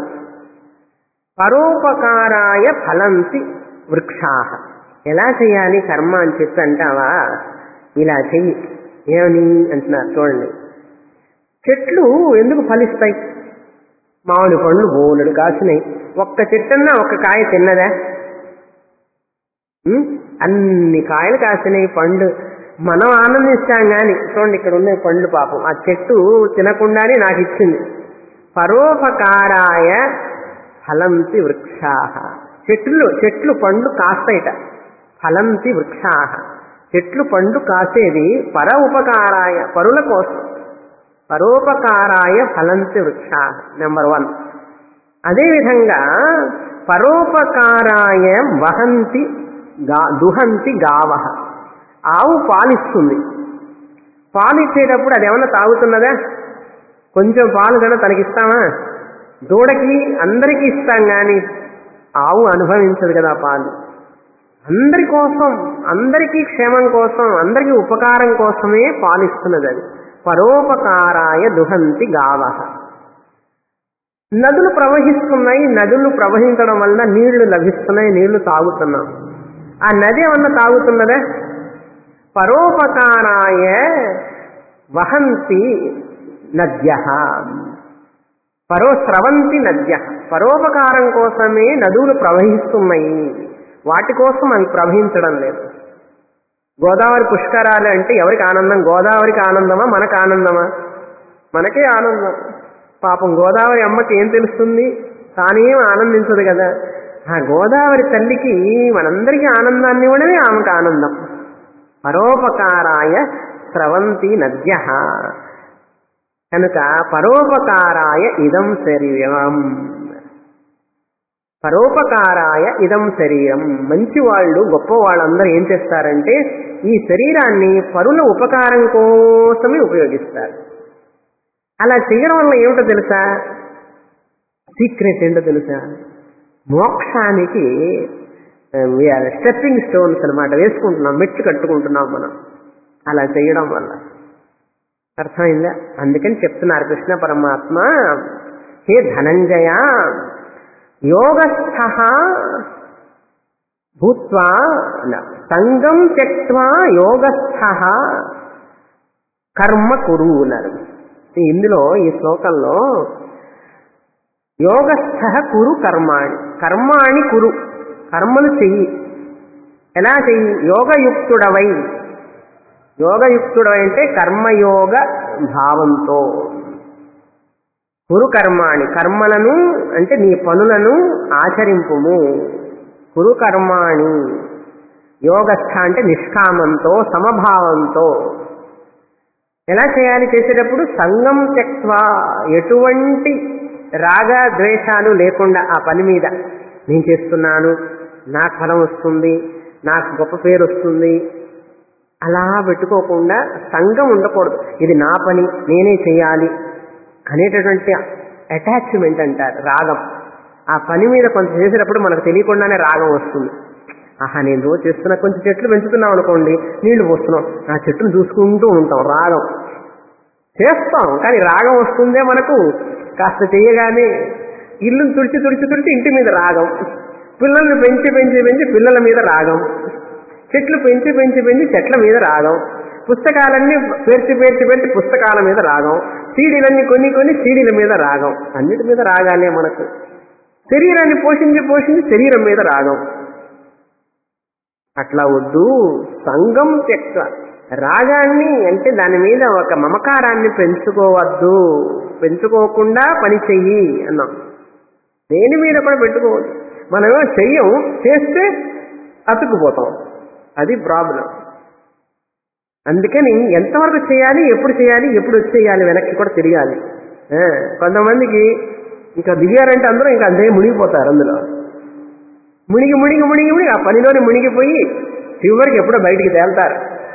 పరోపకారాయ ఫలంతి వృక్షా ఎలా చేయాలి కర్మ అని చెప్పి అంటావా ఇలా చెయ్యి ఏమని అంటున్నారు చూడండి చెట్లు ఎందుకు ఫలిస్తాయి మామిడి పండ్లు బోలెడు కాసినాయి ఒక్క చెట్టన్నా ఒక్క కాయ తిన్నదా ఉం? అన్ని కాయలు కాసినాయి పండు మనం ఆనందిస్తాం గాని చూడండి ఇక్కడ ఉన్నాయి పండ్లు పాపం ఆ చెట్టు తినకుండానే నాకు ఇచ్చింది పరోపకారాయ ఫలంతి వృక్షా చెట్లు చెట్లు పండ్లు కాస్తాయిట ఫలంతి వృక్షా చెట్లు పండు కాసేది పర ఉపకారాయ పరుల కోసం పరోపకారాయ ఫలంతి వృక్షా నెంబర్ వన్ అదేవిధంగా పరోపకారాయ వహంతి గా దుహంతి గావ ఆవు పాలిస్తుంది పాలిచ్చేటప్పుడు అది ఏమన్నా తాగుతున్నదా కొంచెం పాలు కన్నా తనకిస్తామా దూడకి అందరికీ ఇస్తాం కానీ ఆవు అనుభవించదు కదా ఆ పాలు అందరి కోసం అందరికీ క్షేమం కోసం అందరికీ ఉపకారం కోసమే పాలిస్తున్నది అది పరోపకారాయ దుహంతి గావ నదులు ప్రవహిస్తున్నాయి నదులు ప్రవహించడం వల్ల నీళ్లు లభిస్తున్నాయి నీళ్లు తాగుతున్నాం ఆ నది ఏమన్నా తాగుతున్నదా పరోపకారాయ వహంతి నద్య పరో స్రవంతి నద్య పరోపకారం కోసమే నదులు ప్రవహిస్తున్నాయి వాటి కోసం అవి ప్రవహించడం లేదు గోదావరి పుష్కరాలు అంటే ఎవరికి ఆనందం గోదావరికి ఆనందమా మనకు ఆనందమా మనకే ఆనందం పాపం గోదావరి అమ్మకి ఏం తెలుస్తుంది తానేం ఆనందించదు కదా ఆ గోదావరి తల్లికి మనందరికీ ఆనందాన్ని ఇవ్వడమే ఆమెకు ఆనందం పరోపకారాయ స్రవంతి నద్య కనుక పరోపకారాయ ఇదం శరీరం పరోపకారాయ ఇదం శరీరం మంచి వాళ్ళు గొప్ప వాళ్ళందరూ ఏం చేస్తారంటే ఈ శరీరాన్ని పరుల ఉపకారం కోసమే ఉపయోగిస్తారు అలా చేయడం వల్ల ఏమిటో తెలుసా సీక్రెట్ ఏంటో తెలుసా మోక్షానికి స్టెప్పింగ్ స్టోన్స్ అనమాట వేసుకుంటున్నాం మెట్లు కట్టుకుంటున్నాం మనం అలా చేయడం వల్ల అర్థమైందా అందుకని చెప్తున్నారు కృష్ణ పరమాత్మ హే ధనంజయ యోగస్థ భూత్వా సంగం త్యక్వా యోగస్థ కర్మ కురు అన్నారు ఇందులో ఈ శ్లోకంలో యోగస్థ కురు కర్మాణి కర్మాణి కురు కర్మలు చెయ్యి ఎలా చెయ్యి యోగయుక్తుడవై యోగయుక్తుడవై అంటే కర్మయోగ భావంతో కురు కర్మాణి కర్మలను అంటే నీ పనులను ఆచరింపుము కురు కర్మాణి యోగస్థ అంటే నిష్కామంతో సమభావంతో ఎలా చేయాలి చేసేటప్పుడు సంగం త్యక్వా ఎటువంటి రాగ ద్వేషాలు లేకుండా ఆ పని మీద నేను చేస్తున్నాను నాకు ఫలం వస్తుంది నాకు గొప్ప పేరు వస్తుంది అలా పెట్టుకోకుండా సంఘం ఉండకూడదు ఇది నా పని నేనే చేయాలి అనేటటువంటి అటాచ్మెంట్ అంటారు రాగం ఆ పని మీద కొంత చేసేటప్పుడు మనకు తెలియకుండానే రాగం వస్తుంది ఆహా నేను రోజు చేస్తున్నా కొంచెం చెట్లు పెంచుతున్నాం అనుకోండి నీళ్లు పోస్తున్నాం ఆ చెట్టును చూసుకుంటూ ఉంటాం రాగం చేస్తాం కానీ రాగం వస్తుందే మనకు కాస్త చేయగానే ఇల్లును తుడిచి తుడిచి తుడిచి ఇంటి మీద రాగం పిల్లల్ని పెంచి పెంచి పెంచి పిల్లల మీద రాగం చెట్లు పెంచి పెంచి పెంచి చెట్ల మీద రాగం పుస్తకాలన్నీ పేర్చి పేర్చి పెట్టి పుస్తకాల మీద రాగం సీడీలన్నీ కొన్ని కొన్ని సీడీల మీద రాగం అన్నిటి మీద రాగాలే మనకు శరీరాన్ని పోషించి పోషించి శరీరం మీద రాగం అట్లా వద్దు సంఘం తెక్క రాగాన్ని అంటే దాని మీద ఒక మమకారాన్ని పెంచుకోవద్దు పెంచుకోకుండా పని చెయ్యి అన్నాం దేని మీద కూడా పెట్టుకోవద్దు మనమేమో చెయ్యం చేస్తే అతుక్కుపోతాం అది ప్రాబ్లం అందుకని ఎంతవరకు చేయాలి ఎప్పుడు చేయాలి ఎప్పుడు వచ్చేయాలి వెనక్కి కూడా తెలియాలి ఆ, కొంతమందికి ఇంకా దిగారంటే అందరూ ఇంకా అంతే మునిగిపోతారు అందులో మునిగి మునిగి మునిగి మునిగి ఆ పనిలోనే మునిగిపోయి చివరికి ఎప్పుడో బయటికి తేల్తారు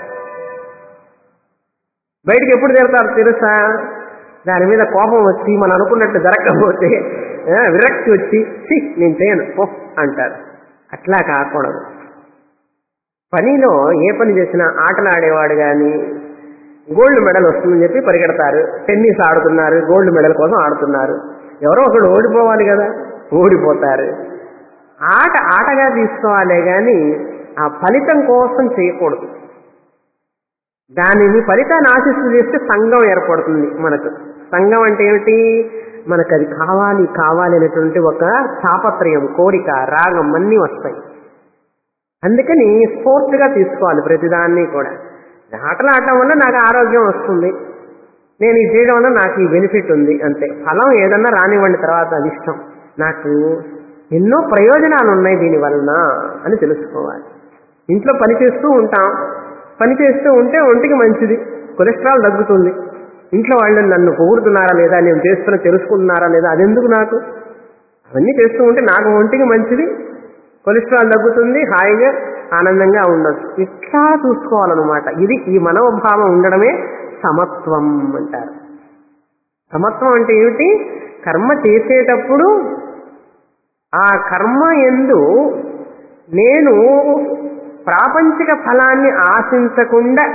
బయటికి ఎప్పుడు తేలుతారు తెలుసా దాని మీద కోపం వచ్చి మనం అనుకున్నట్టు జరగకపోతే ఆ, విరక్తి వచ్చి "ఛీ, నేను చేయను పో అంటారు అట్లా కాకూడదు పనిలో ఏ పని చేసినా ఆటలు ఆడేవాడు కానీ గోల్డ్ మెడల్ వస్తుందని చెప్పి పరిగెడతారు టెన్నిస్ ఆడుతున్నారు గోల్డ్ మెడల్ కోసం ఆడుతున్నారు ఎవరో ఒకడు ఓడిపోవాలి కదా ఓడిపోతారు ఆట ఆటగా తీసుకోవాలే కానీ ఆ ఫలితం కోసం చేయకూడదు దానిని ఫలితాన్ని ఆశిస్తూ చేస్తే సంఘం ఏర్పడుతుంది మనకు సంఘం అంటే ఏమిటి మనకు అది కావాలి కావాలి అనేటువంటి ఒక తాపత్రయం కోరిక రాగం అన్నీ వస్తాయి అందుకని స్పోర్ట్గా తీసుకోవాలి ప్రతిదాన్ని కూడా ఆటలు ఆడటం వల్ల నాకు ఆరోగ్యం వస్తుంది నేను ఇది చేయడం వల్ల నాకు ఈ బెనిఫిట్ ఉంది అంతే ఫలం ఏదన్నా రానివ్వండి తర్వాత అది ఇష్టం నాకు ఎన్నో ప్రయోజనాలు ఉన్నాయి దీని వలన అని తెలుసుకోవాలి ఇంట్లో పని చేస్తూ ఉంటాం పని చేస్తూ ఉంటే ఒంటికి మంచిది కొలెస్ట్రాల్ తగ్గుతుంది ఇంట్లో వాళ్ళు నన్ను పొగుడుతున్నారా లేదా నేను చేస్తున్నా తెలుసుకుంటున్నారా లేదా అదెందుకు నాకు అవన్నీ చేస్తూ ఉంటే నాకు ఒంటికి మంచిది కొలెస్ట్రాల్ తగ్గుతుంది హాయిగా ఆనందంగా ఉండొచ్చు ఇట్లా చూసుకోవాలన్నమాట ఇది ఈ మనోభావం ఉండడమే సమత్వం అంటారు సమత్వం అంటే ఏమిటి కర్మ చేసేటప్పుడు ఆ కర్మ ఎందు నేను ప్రాపంచిక ఫలాన్ని ఆశించకుండా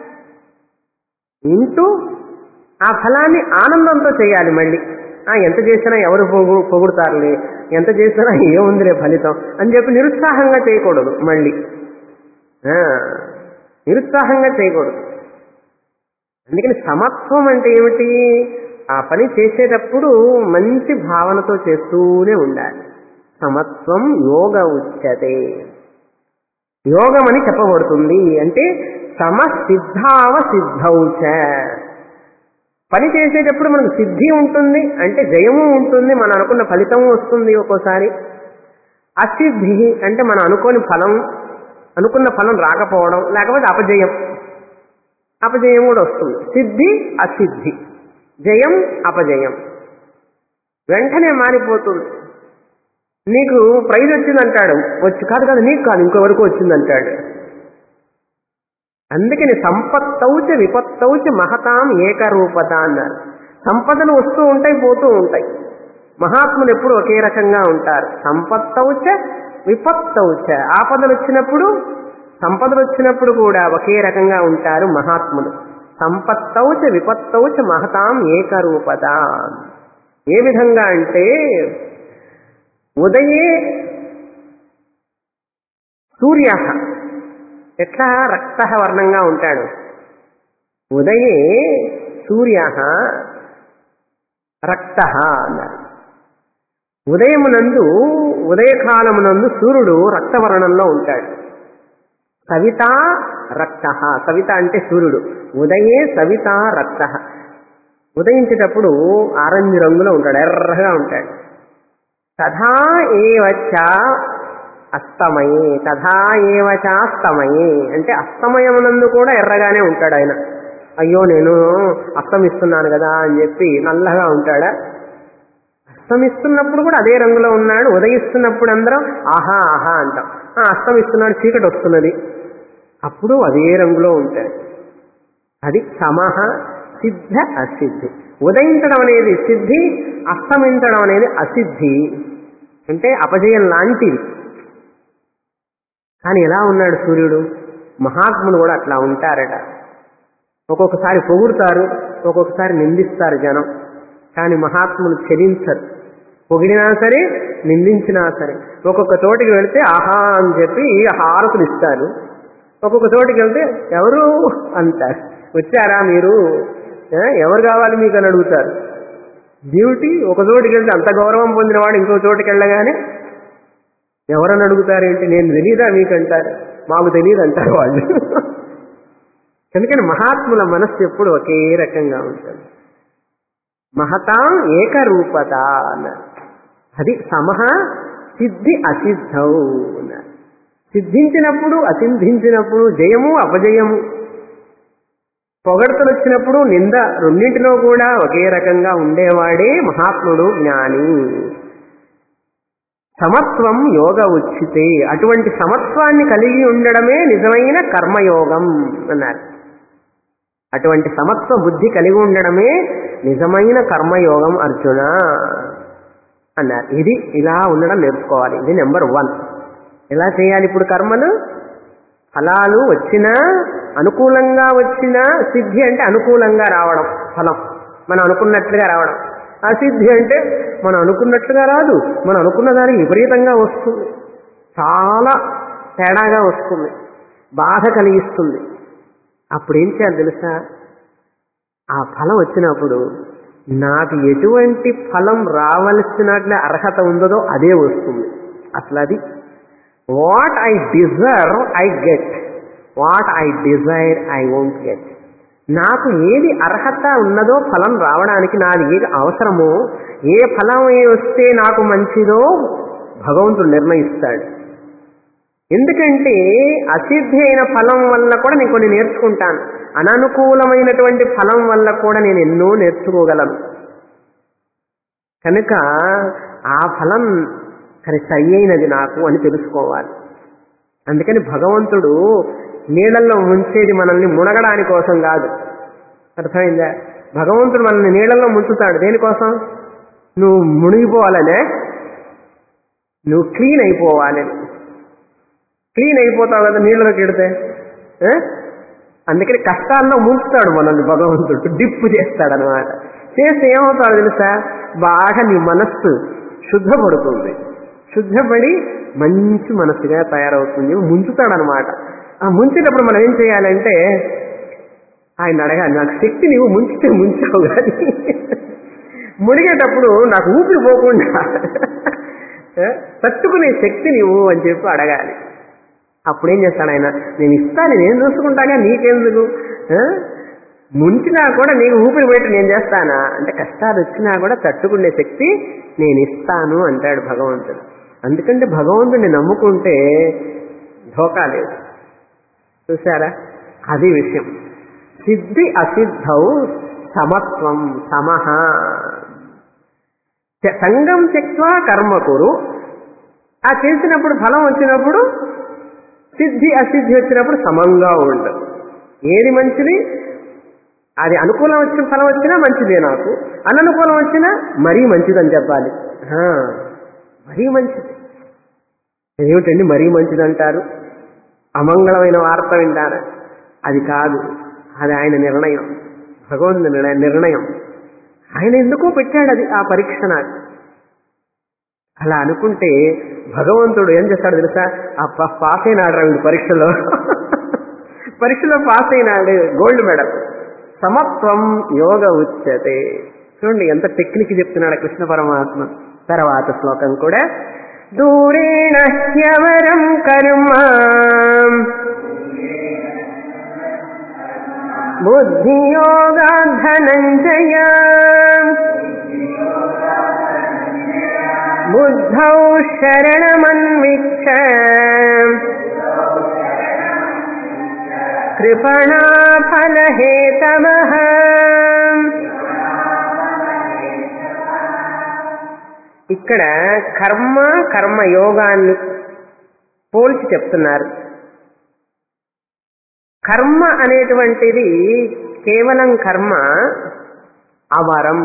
ఉంటూ ఆ ఫలాన్ని ఆనందంతో చేయాలి మళ్ళీ ఆ ఎంత చేసినా ఎవరు పొగు పొగుడుతారులే ఎంత చేసినా ఏముందిలే ఫలితం అని చెప్పి నిరుత్సాహంగా చేయకూడదు మళ్ళీ ఆ, నిరుత్సాహంగా చేయకూడదు అందుకని సమత్వం అంటే ఏమిటి ఆ పని చేసేటప్పుడు మంచి భావనతో చేస్తూనే ఉండాలి సమత్వం యోగ ఉచ్యతే యోగం అని చెప్పబడుతుంది అంటే సమ సిద్ధావ సిద్ధౌచ పని చేసేటప్పుడు మనకు సిద్ధి ఉంటుంది అంటే జయము ఉంటుంది మనం అనుకున్న ఫలితం వస్తుంది ఒక్కోసారి అసిద్ధి అంటే మనం అనుకోని ఫలం అనుకున్న ఫలం రాకపోవడం లేకపోతే అపజయం అపజయం కూడా వస్తుంది సిద్ధి అసిద్ధి జయం అపజయం వెంటనే మారిపోతుంది నీకు ప్రైజ్ వచ్చిందంటాడు వచ్చి కాదు కాదు నీకు కాదు ఇంకొవరకు వచ్చిందంటాడు అందుకని సంపత్తౌచ విపత్తౌచ మహతాం ఏకరూపత అన్నారు సంపదలు వస్తూ ఉంటాయి పోతూ ఉంటాయి మహాత్ములు ఎప్పుడు ఒకే రకంగా ఉంటారు సంపత్తౌచ విపత్తౌచ ఆపదలు వచ్చినప్పుడు సంపదలు వచ్చినప్పుడు కూడా ఒకే రకంగా ఉంటారు మహాత్ములు సంపత్తౌచ విపత్తౌచ మహతాం ఏకరూపత ఏ విధంగా అంటే ఉదయే సూర్య ఎట్లా రక్త వర్ణంగా ఉంటాడు ఉదయే సూర్య రక్త అన్నారు ఉదయమునందు ఉదయకాలమునందు సూర్యుడు రక్తవర్ణంలో ఉంటాడు సవిత రక్త సవిత అంటే సూర్యుడు ఉదయే సవిత రక్త ఉదయించేటప్పుడు ఆరెంజ్ రంగులో ఉంటాడు ఎర్రగా ఉంటాడు తథా ఏవచ్చ అస్తమయే తథా ఏవచ అస్తమయే అంటే అస్తమయమునందు కూడా ఎర్రగానే ఉంటాడు ఆయన అయ్యో నేను అస్తమిస్తున్నాను కదా అని చెప్పి నల్లగా ఉంటాడా అస్తమిస్తున్నప్పుడు కూడా అదే రంగులో ఉన్నాడు ఉదయిస్తున్నప్పుడు అందరం ఆహా ఆహా అంటాం ఆ, అస్తమిస్తున్నాడు చీకటి వస్తున్నది అప్పుడు అదే రంగులో ఉంటాడు అది సమహ సిద్ధ అసిద్ధి ఉదయించడం అనేది సిద్ధి అస్తమించడం అనేది అసిద్ధి అంటే అపజయం లాంటిది కానీ ఎలా ఉన్నాడు సూర్యుడు మహాత్ములు కూడా అట్లా ఉంటారట ఒక్కొక్కసారి పొగుడుతారు ఒక్కొక్కసారి నిందిస్తారు జనం కానీ మహాత్ములు చెలించరు పొగిడినా సరే నిందించినా సరే ఒక్కొక్క చోటికి వెళితే ఆహా అని చెప్పి హారతులు ఇస్తారు ఒక్కొక్క చోటికి వెళ్తే ఎవరు అంటారు వచ్చారా మీరు ఏ, ఎవరు కావాలి మీకు అని అడుగుతారు డ్యూటీ ఒక చోటికి వెళ్తే అంత గౌరవం పొందినవాడు ఇంకో చోటికి వెళ్ళగానే ఎవరని అడుగుతారేంటి నేను తెలియదా మీకంటారు మాకు తెలియదు అంటారు వాళ్ళు ఎందుకని మహాత్ముల మనస్సు ఎప్పుడు ఒకే రకంగా ఉంటుంది మహతా ఏకరూపత అన్నారు అది సమహ సిద్ధి అసిద్ధౌ అన్నారు సిద్ధించినప్పుడు అసిద్ధించినప్పుడు జయము అపజయము పొగడతలు వచ్చినప్పుడు నింద రెండింటిలో కూడా ఒకే రకంగా ఉండేవాడే మహాత్ముడు జ్ఞాని సమత్వం యోగ ఉచితే అటువంటి సమత్వాన్ని కలిగి ఉండడమే నిజమైన కర్మయోగం అన్నారు అటువంటి సమత్వ బుద్ధి కలిగి ఉండడమే నిజమైన కర్మయోగం అర్జున అన్నారు ఇది ఇలా ఉండడం నేర్చుకోవాలి ఇది నెంబర్ వన్ ఎలా చేయాలి ఇప్పుడు కర్మలు ఫలాలు వచ్చినా అనుకూలంగా వచ్చినా సిద్ధి అంటే అనుకూలంగా రావడం ఫలం మనం అనుకున్నట్లుగా రావడం అసిద్ధి అంటే మనం అనుకున్నట్లుగా రాదు మనం అనుకున్న దానికి విపరీతంగా వస్తుంది చాలా తేడాగా వస్తుంది బాధ కలిగిస్తుంది అప్పుడు ఏం చేయాలి తెలుసా ఆ ఫలం వచ్చినప్పుడు నాకు ఎటువంటి ఫలం రావలసినట్లు అర్హత ఉందో అదే వస్తుంది అసలు అది what I deserve I get what I desire I won't get నాకు ఏది అర్హత ఉన్నదో ఫలం రావడానికి నాది ఏది అవసరమో ఏ ఫలం ఏ వస్తే నాకు మంచిదో భగవంతుడు నిర్ణయిస్తాడు ఎందుకంటే అసిద్ధి అయిన ఫలం వల్ల కూడా నేను కొన్ని నేర్చుకుంటాను అననుకూలమైనటువంటి ఫలం వల్ల కూడా నేను ఎన్నో నేర్చుకోగలను కనుక ఆ ఫలం సరి సరి అయినది నాకు అని తెలుసుకోవాలి అందుకని భగవంతుడు నీళ్ళల్లో ముంచేది మనల్ని మునగడాని కోసం కాదు అర్థమైందా భగవంతుడు మనల్ని నీళ్ళల్లో ముంచుతాడు దేనికోసం నువ్వు మునిగిపోవాలనే నువ్వు క్లీన్ అయిపోవాలని క్లీన్ అయిపోతావు కదా నీళ్ళలోకి ఎడితే ఏ? అందుకని కష్టాల్లో ముంచుతాడు మనల్ని భగవంతుడు డిప్పు చేస్తాడు అనమాట చేస్తే ఏమవుతాడో తెలుసా బాగా నీ మనస్సు శుద్ధపడుతుంది శుద్ధపడి మంచి మనస్సుగా తయారవుతుంది ముంచుతాడనమాట ఆ ముంచేటప్పుడు మనం ఏం చేయాలంటే ఆయన అడగాలి నాకు శక్తి నీవు ముంచితే ముంచావు కానీ మునిగేటప్పుడు నాకు ఊపిరి పోకుండా ఏ? తట్టుకునే శక్తి నీవు అని చెప్పి అడగాలి అప్పుడేం చేస్తాడు ఆయన నేను ఇస్తాను నేను చూసుకుంటాగా నీకెందుకు ఆ? ముంచినా కూడా నీకు ఊపిరి పెట్టి నేను చేస్తానా అంటే కష్టాలు వచ్చినా కూడా తట్టుకునే శక్తి నేను ఇస్తాను అంటాడు భగవంతుడు అందుకంటే భగవంతుడిని నమ్ముకుంటే ధోకా లేదు చూసారా అది విషయం సిద్ధి అసిద్ధౌ సమత్వం సమహ చ- సంగం త్యక్వా కర్మ కురు ఆ చేసినప్పుడు ఫలం వచ్చినప్పుడు సిద్ధి అసిద్ధి వచ్చినప్పుడు సమంగా ఉండు ఏది మంచిది అది అనుకూలం వచ్చిన ఫలం వచ్చినా మంచిదే నాకు అననుకూలం వచ్చినా మరీ మంచిదని చెప్పాలి ఆ, మరీ మంచిది ఏమిటండి మరీ మంచిది అంటారు అమంగళమైన వార్త వింటారు అది కాదు అది ఆయన నిర్ణయం భగవంతుని నిర్ణయం నిర్ణయం ఆయన ఎందుకో పెట్టాడు అది ఆ పరీక్ష నాకు అలా అనుకుంటే భగవంతుడు ఏం చేస్తాడు తెలుసా ఆ ప- పాస్ అయినాడు రా వీడు పరీక్షలో పరీక్షలో పాస్ అయినాడు గోల్డ్ మెడల్ సమత్వం యోగ ఉచ్యతే చూడండి ఎంత టెక్నిక్ చెప్తున్నాడు కృష్ణ పరమాత్మ తర్వాత శ్లోకం కూడా దూరేణ హ్యవరం కర్మ బుద్ధియోగా ధనంజయ బుద్ధౌ శరణమన్విక్ష కృపణా ఫలహేతవః ఇక్కడ కర్మ కర్మ యోగాన్ని పోల్చి చెప్తున్నారు కర్మ అనేటువంటిది కేవలం కర్మ అవరం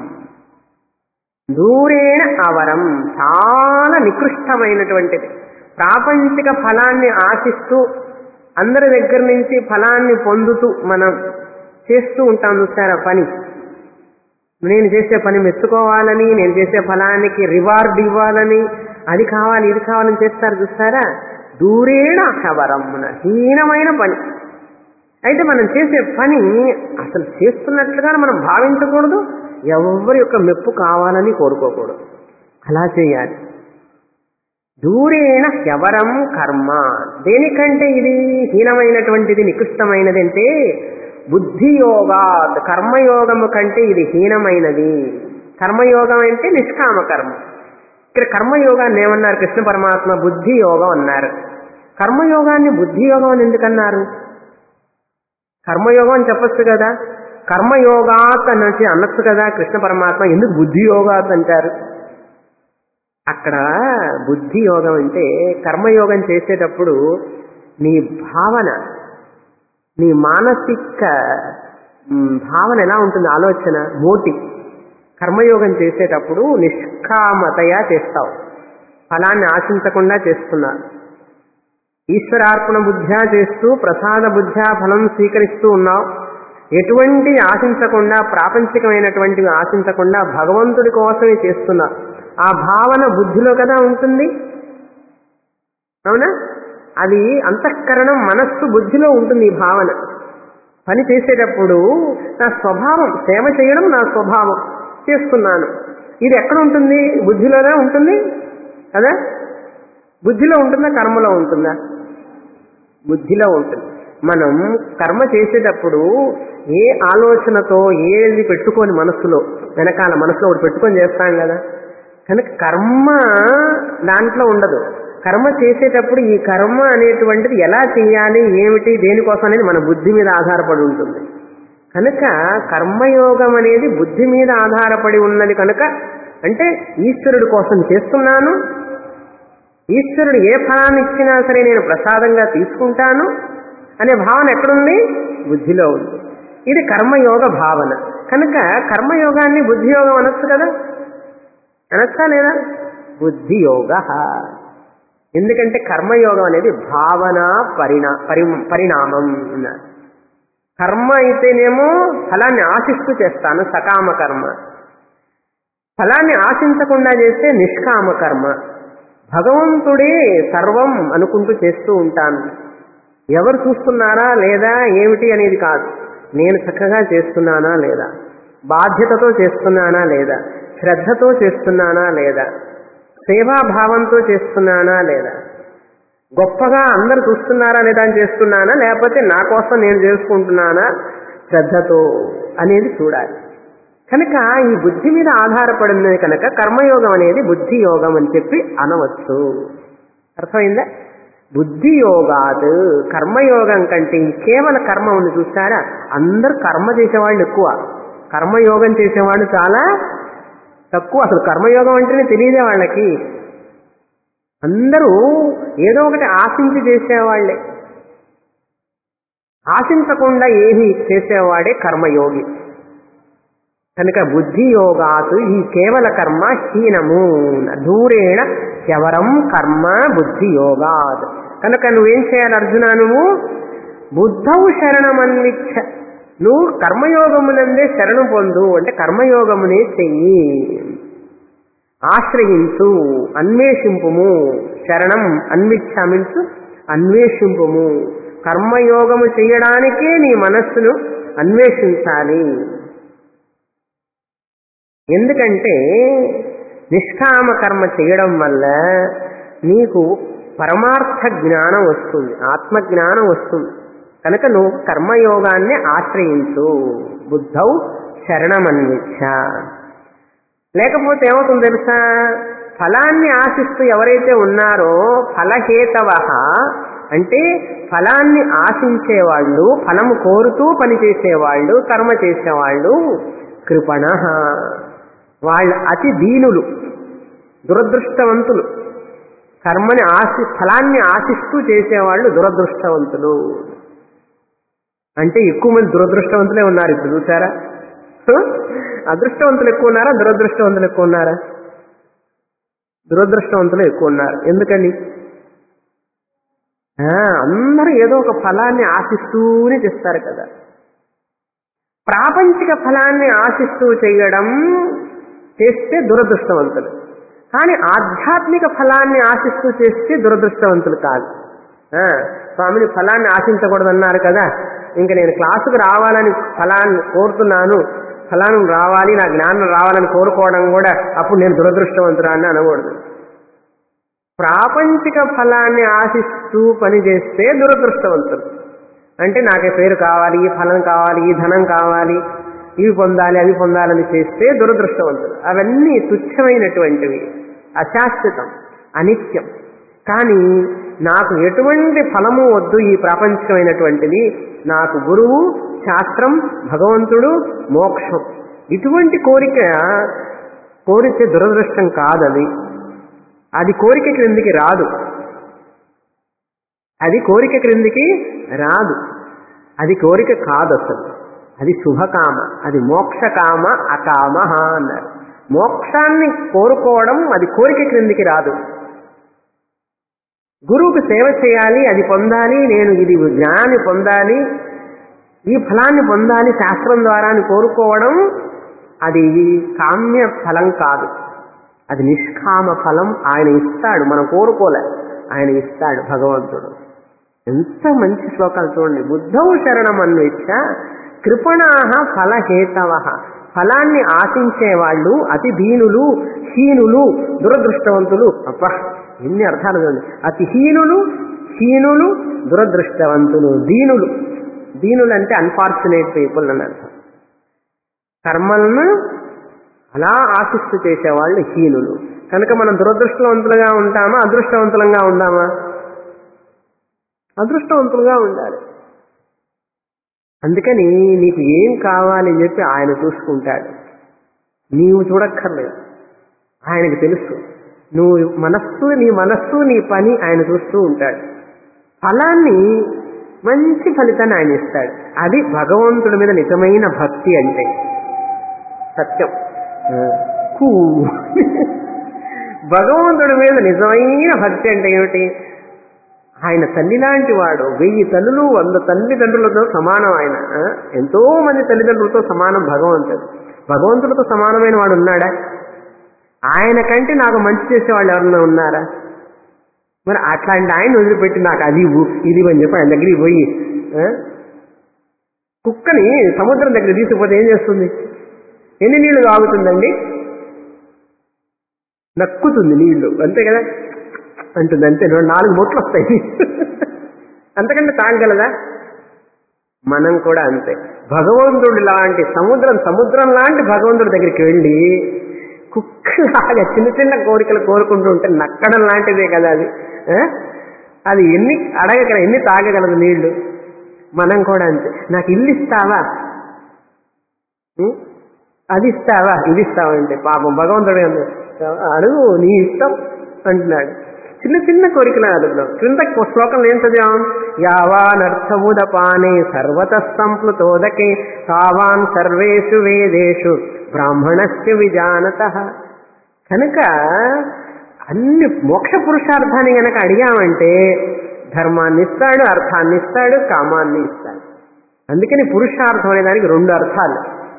దూరేణ అవరం చాలా నికృష్టమైనటువంటిది ప్రాపంచిక ఫలాన్ని ఆశిస్తూ అందరి దగ్గర నుంచి ఫలాన్ని పొందుతూ మనం చేస్తూ ఉంటాం చూసారా పని నేను చేసే పని మెచ్చుకోవాలని నేను చేసే ఫలానికి రివార్డ్ ఇవ్వాలని అది కావాలి ఇది కావాలని చేస్తారు చూస్తారా దూరేణ హవరమున హీనమైన పని అయితే మనం చేసే పని అసలు చేస్తున్నట్లుగా మనం భావించకూడదు ఎవరి యొక్క మెప్పు కావాలని కోరుకోకూడదు అలా చేయాలి దూరేణ ఎవరం కర్మ దేనికంటే ఇది హీనమైనటువంటిది నికృష్టమైనది అంటే బుద్ధియోగాత్ కర్మయోగము కంటే ఇది హీనమైనది కర్మయోగం అంటే నిష్కామ కర్మ ఇక్కడ కర్మయోగాన్ని ఏమన్నారు కృష్ణ పరమాత్మ బుద్ధి యోగం అన్నారు కర్మయోగాన్ని బుద్ధి యోగం అని ఎందుకన్నారు కర్మయోగం అని చెప్పొచ్చు కదా కర్మయోగాత్ అన్నట్టు అనొచ్చు కదా కృష్ణ పరమాత్మ ఎందుకు బుద్ధి యోగాత్ అంటారు అక్కడ బుద్ధి యోగం అంటే కర్మయోగం చేసేటప్పుడు నీ భావన నీ మానసిక మ్, భావన ఎలా ఉంటుంది ఆలోచన మోటి కర్మయోగం చేసేటప్పుడు నిష్కామతయా చేస్తావు ఫలాన్ని ఆశించకుండా చేస్తున్నారు ఈశ్వరార్పణ బుద్ధ్యా చేస్తూ ప్రసాద బుద్ధ్యా ఫలం స్వీకరిస్తూ ఉన్నావు ఎటువంటి ఆశించకుండా ప్రాపంచికమైనటువంటివి ఆశించకుండా భగవంతుడి కోసమే చేస్తున్నా ఆ భావన బుద్ధిలో కదా ఉంటుంది అవునా అది అంతఃకరణం మనస్సు బుద్ధిలో ఉంటుంది ఈ భావన పని చేసేటప్పుడు నా స్వభావం సేవ చేయడం నా స్వభావం చేస్తున్నాను ఇది ఎక్కడ ఉంటుంది బుద్ధిలోనే ఉంటుంది కదా బుద్ధిలో ఉంటుందా కర్మలో ఉంటుందా బుద్ధిలో ఉంటుంది మనం కర్మ చేసేటప్పుడు ఏ ఆలోచనతో ఏది పెట్టుకొని మనస్సులో వెనకాల మనసులో ఒకటి పెట్టుకొని చేస్తాం కదా కనుక కర్మ దాంట్లో ఉండదు కర్మ చేసేటప్పుడు ఈ కర్మ అనేటువంటిది ఎలా చేయాలి ఏమిటి దేనికోసం అనేది మన బుద్ధి మీద ఆధారపడి ఉంటుంది కనుక కర్మయోగం అనేది బుద్ధి మీద ఆధారపడి ఉన్నది కనుక అంటే ఈశ్వరుడి కోసం చేస్తున్నాను ఈశ్వరుడు ఏ ఫలాన్ని ఇచ్చినా సరే నేను ప్రసాదంగా తీసుకుంటాను అనే భావన ఎక్కడుంది బుద్ధిలో ఉంది ఇది కర్మయోగ భావన కనుక కర్మయోగాన్ని బుద్ధియోగం అనొచ్చు కదా అనొచ్చా లేదా బుద్ధియోగ ఎందుకంటే కర్మయోగం అనేది భావన పరిణా పరి పరిణామం అన్నారు కర్మ అయితేనేమో ఫలాన్ని ఆశిస్తూ చేస్తాను సకామ కర్మ ఫలాన్ని ఆశించకుండా చేస్తే నిష్కామ కర్మ భగవంతుడే సర్వం అనుకుంటూ చేస్తూ ఉంటాను ఎవరు చూస్తున్నారా లేదా ఏమిటి అనేది కాదు నేను చక్కగా చేస్తున్నానా లేదా బాధ్యతతో చేస్తున్నానా లేదా శ్రద్ధతో చేస్తున్నానా లేదా సేవాభావంతో చేస్తున్నానా లేదా గొప్పగా అందరు చూస్తున్నారా లేదా అని చేస్తున్నానా లేకపోతే నా కోసం నేను చేసుకుంటున్నానా శ్రద్ధతో అనేది చూడాలి కనుక ఈ బుద్ధి మీద ఆధారపడినది కనుక కర్మయోగం అనేది బుద్ధి యోగం అని చెప్పి అనవచ్చు అర్థమైందా బుద్ధి యోగాత్ కర్మయోగం కంటే ఈ కేవల కర్మ ఉంది చూస్తారా అందరూ కర్మ చేసేవాళ్ళు ఎక్కువ కర్మయోగం చేసేవాళ్ళు చాలా తక్కువ అసలు కర్మయోగం అంటేనే తెలియదే వాళ్ళకి అందరూ ఏదో ఒకటి ఆశించి చేసేవాళ్లే ఆశించకుండా ఏమి చేసేవాడే కర్మయోగి కనుక బుద్ధి యోగాత్ ఈ కేవల కర్మ హీనము దూరేణ ఎవరం కర్మ బుద్ధి యోగాత్ కనుక నువ్వేం చేయాలి అర్జున నువ్వు బుద్ధవు శరణమన్విచ్చ నువ్వు కర్మయోగమునందే శరణు పొందు అంటే కర్మయోగమునే చెయ్యి ఆశ్రయించు అన్వేషింపుము శరణం అన్విచ్చ మీన్స్ అన్వేషింపుము కర్మయోగము చేయడానికే నీ మనస్సును అన్వేషించాలి ఎందుకంటే నిష్కామ కర్మ చేయడం వల్ల నీకు పరమార్థ జ్ఞానం వస్తుంది ఆత్మ జ్ఞానం వస్తుంది కనుక నువ్వు కర్మయోగాన్ని ఆశ్రయించు బుద్ధౌ శరణమన్విచ్చ లేకపోతే ఏమవుతుంది తెలుసా ఫలాన్ని ఆశిస్తూ ఎవరైతే ఉన్నారో ఫలహేతవ అంటే ఫలాన్ని ఆశించేవాళ్ళు ఫలము కోరుతూ పనిచేసేవాళ్ళు కర్మ చేసేవాళ్ళు కృపణ వాళ్ళు అతి దీనులు దురదృష్టవంతులు కర్మని ఆశి ఫలాన్ని ఆశిస్తూ చేసేవాళ్ళు దురదృష్టవంతులు అంటే ఎక్కువ మంది దురదృష్టవంతులే ఉన్నారు ఇప్పుడు చూసారా హ? అదృష్టవంతులు ఎక్కువ ఉన్నారా దురదృష్టవంతులు ఎక్కువ ఉన్నారా దురదృష్టవంతులు ఎక్కువ ఉన్నారు ఎందుకని ఆ, అందరూ ఏదో ఒక ఫలాన్ని ఆశిస్తూనే చేస్తారు కదా ప్రాపంచిక ఫలాన్ని ఆశిస్తూ చేయడం చేస్తే దురదృష్టవంతులు కానీ ఆధ్యాత్మిక ఫలాన్ని ఆశిస్తూ చేస్తే దురదృష్టవంతులు కాదు ఆ, స్వామిని ఫలాన్ని ఆశించకూడదన్నారు కదా ఇంక నేను క్లాసుకు రావాలని ఫలాన్ని కోరుతున్నాను ఫలాన్ని రావాలి నా జ్ఞానం రావాలని కోరుకోవడం కూడా అప్పుడు నేను దురదృష్టవంతురాన్ని అనకూడదు ప్రాపంచిక ఫలాన్ని ఆశిస్తూ పనిచేస్తే దురదృష్టవంతులు అంటే నాకే పేరు కావాలి ఈ ఫలం కావాలి ఈ ధనం కావాలి ఇవి పొందాలి అవి పొందాలని చేస్తే దురదృష్టవంతులు అవన్నీ తుచ్చమైనటువంటివి అశాశ్వతం అనిత్యం కానీ నాకు ఎటువంటి ఫలము వద్దు ఈ ప్రాపంచికమైనటువంటిది నాకు గురువు శాస్త్రం భగవంతుడు మోక్షం ఇటువంటి కోరిక కోరితే దురదృష్టం కాదది అది కోరిక క్రిందికి రాదు అది కోరిక క్రిందికి రాదు అది కోరిక కాదు అసలు అది శుభకామ అది మోక్షకామ అకామ అన్నారు మోక్షాన్ని కోరుకోవడం అది కోరిక క్రిందికి రాదు గురువుకు సేవ చేయాలి అది పొందాలి నేను ఇది జ్ఞానాన్ని పొందాలి ఈ ఫలాన్ని పొందాలి శాస్త్రం ద్వారా అని కోరుకోవడం అది కామ్య ఫలం కాదు అది నిష్కామ ఫలం ఆయన ఇస్తాడు మనం కోరుకోలే ఆయన ఇస్తాడు భగవంతుడు ఎంత మంచి శ్లోకాలు చూడండి బుద్ధౌ శరణం అన్విచ్చ కృపణాహ ఫలహేతవ ఫలాన్ని ఆశించే వాళ్ళు అతి దీనులు హీనులు దురదృష్టవంతులు అబ్బా ఎన్ని అర్థాలు చూడండి అతి హీనులు హీనులు దురదృష్టవంతులు దీనులు దీనులు అంటే అన్ఫార్చునేట్ పీపుల్ అని అర్థం కర్మలను అలా ఆశిస్తూ చేసేవాళ్ళు హీనులు కనుక మనం దురదృష్టవంతులుగా ఉంటామా అదృష్టవంతులంగా ఉందామా అదృష్టవంతులుగా ఉండాలి అందుకని నీకు ఏం కావాలి అని చెప్పి ఆయన చూసుకుంటాడు నీవు చూడక్కర్లేదు ఆయనకు తెలుసు నువ్వు మనస్సు నీ మనస్సు నీ పని ఆయన చూస్తూ ఉంటాడు ఫలాన్ని మంచి ఫలితాన్ని ఆయన ఇస్తాడు అది భగవంతుడి మీద నిజమైన భక్తి అంటే సత్యం కూ భగవంతుడి మీద నిజమైన భక్తి అంటే ఏమిటి ఆయన తల్లి లాంటి వాడు వెయ్యి తల్లులు వంద తల్లిదండ్రులతో సమానం ఆయన ఆ? ఎంతో మంది తల్లిదండ్రులతో సమానం భగవంతుడు భగవంతుడితో సమానమైన వాడు ఉన్నాడా ఆయన కంటే నాకు మంచి చేసేవాళ్ళు ఎవరన్నా ఉన్నారా మరి అట్లాంటి ఆయన వదిలిపెట్టి నాకు అది ఇవ్వు, ఇది ఇవ్వు అని చెప్పి ఆయన దగ్గరికి పోయి ఆ? కుక్కని సముద్రం దగ్గర తీసుకుపోతే ఏం చేస్తుంది ఎన్ని నీళ్లు తాగుతుందండి నక్కుతుంది నీళ్లు అంతే కదా అంటుంది అంతే రెండు నాలుగు మూట్లు వస్తాయి అంతకంటే తాగగలదా మనం కూడా అంతే భగవంతుడి లాంటి సముద్రం సముద్రం లాంటి భగవంతుడి దగ్గరికి వెళ్ళి కుక్కలాగా చిన్న చిన్న కోరికలు కోరుకుంటూ ఉంటే నక్కడం లాంటిదే కదా అది ఆ? అది ఎన్ని అడగగల ఎన్ని తాగగలదు నీళ్లు మనం కూడా అంతే నాకు ఇల్లు ఇస్తావా ఉం? అది ఇస్తావా ఇది ఇస్తావా అంటే పాపం భగవంతుడు ఏమో, అడుగు నీ ఇష్టం అంటున్నాడు చిన్న చిన్న కోరికలు అడుగుదాం క్రింద శ్లోకంలో ఏం చదివాం యావానర్థముదపానే సర్వత సంప్లుతోదకే తావాన్ సర్వేషు వేదేషు బ్రాహ్మణస్య విజానత కనుక అన్ని మోక్ష పురుషార్థాన్ని గనక అడిగామంటే ధర్మాన్ని ఇస్తాడు అర్థాన్ని ఇస్తాడు కామాన్ని ఇస్తాడు అందుకని పురుషార్థం అనే దానికి రెండు అర్థాలు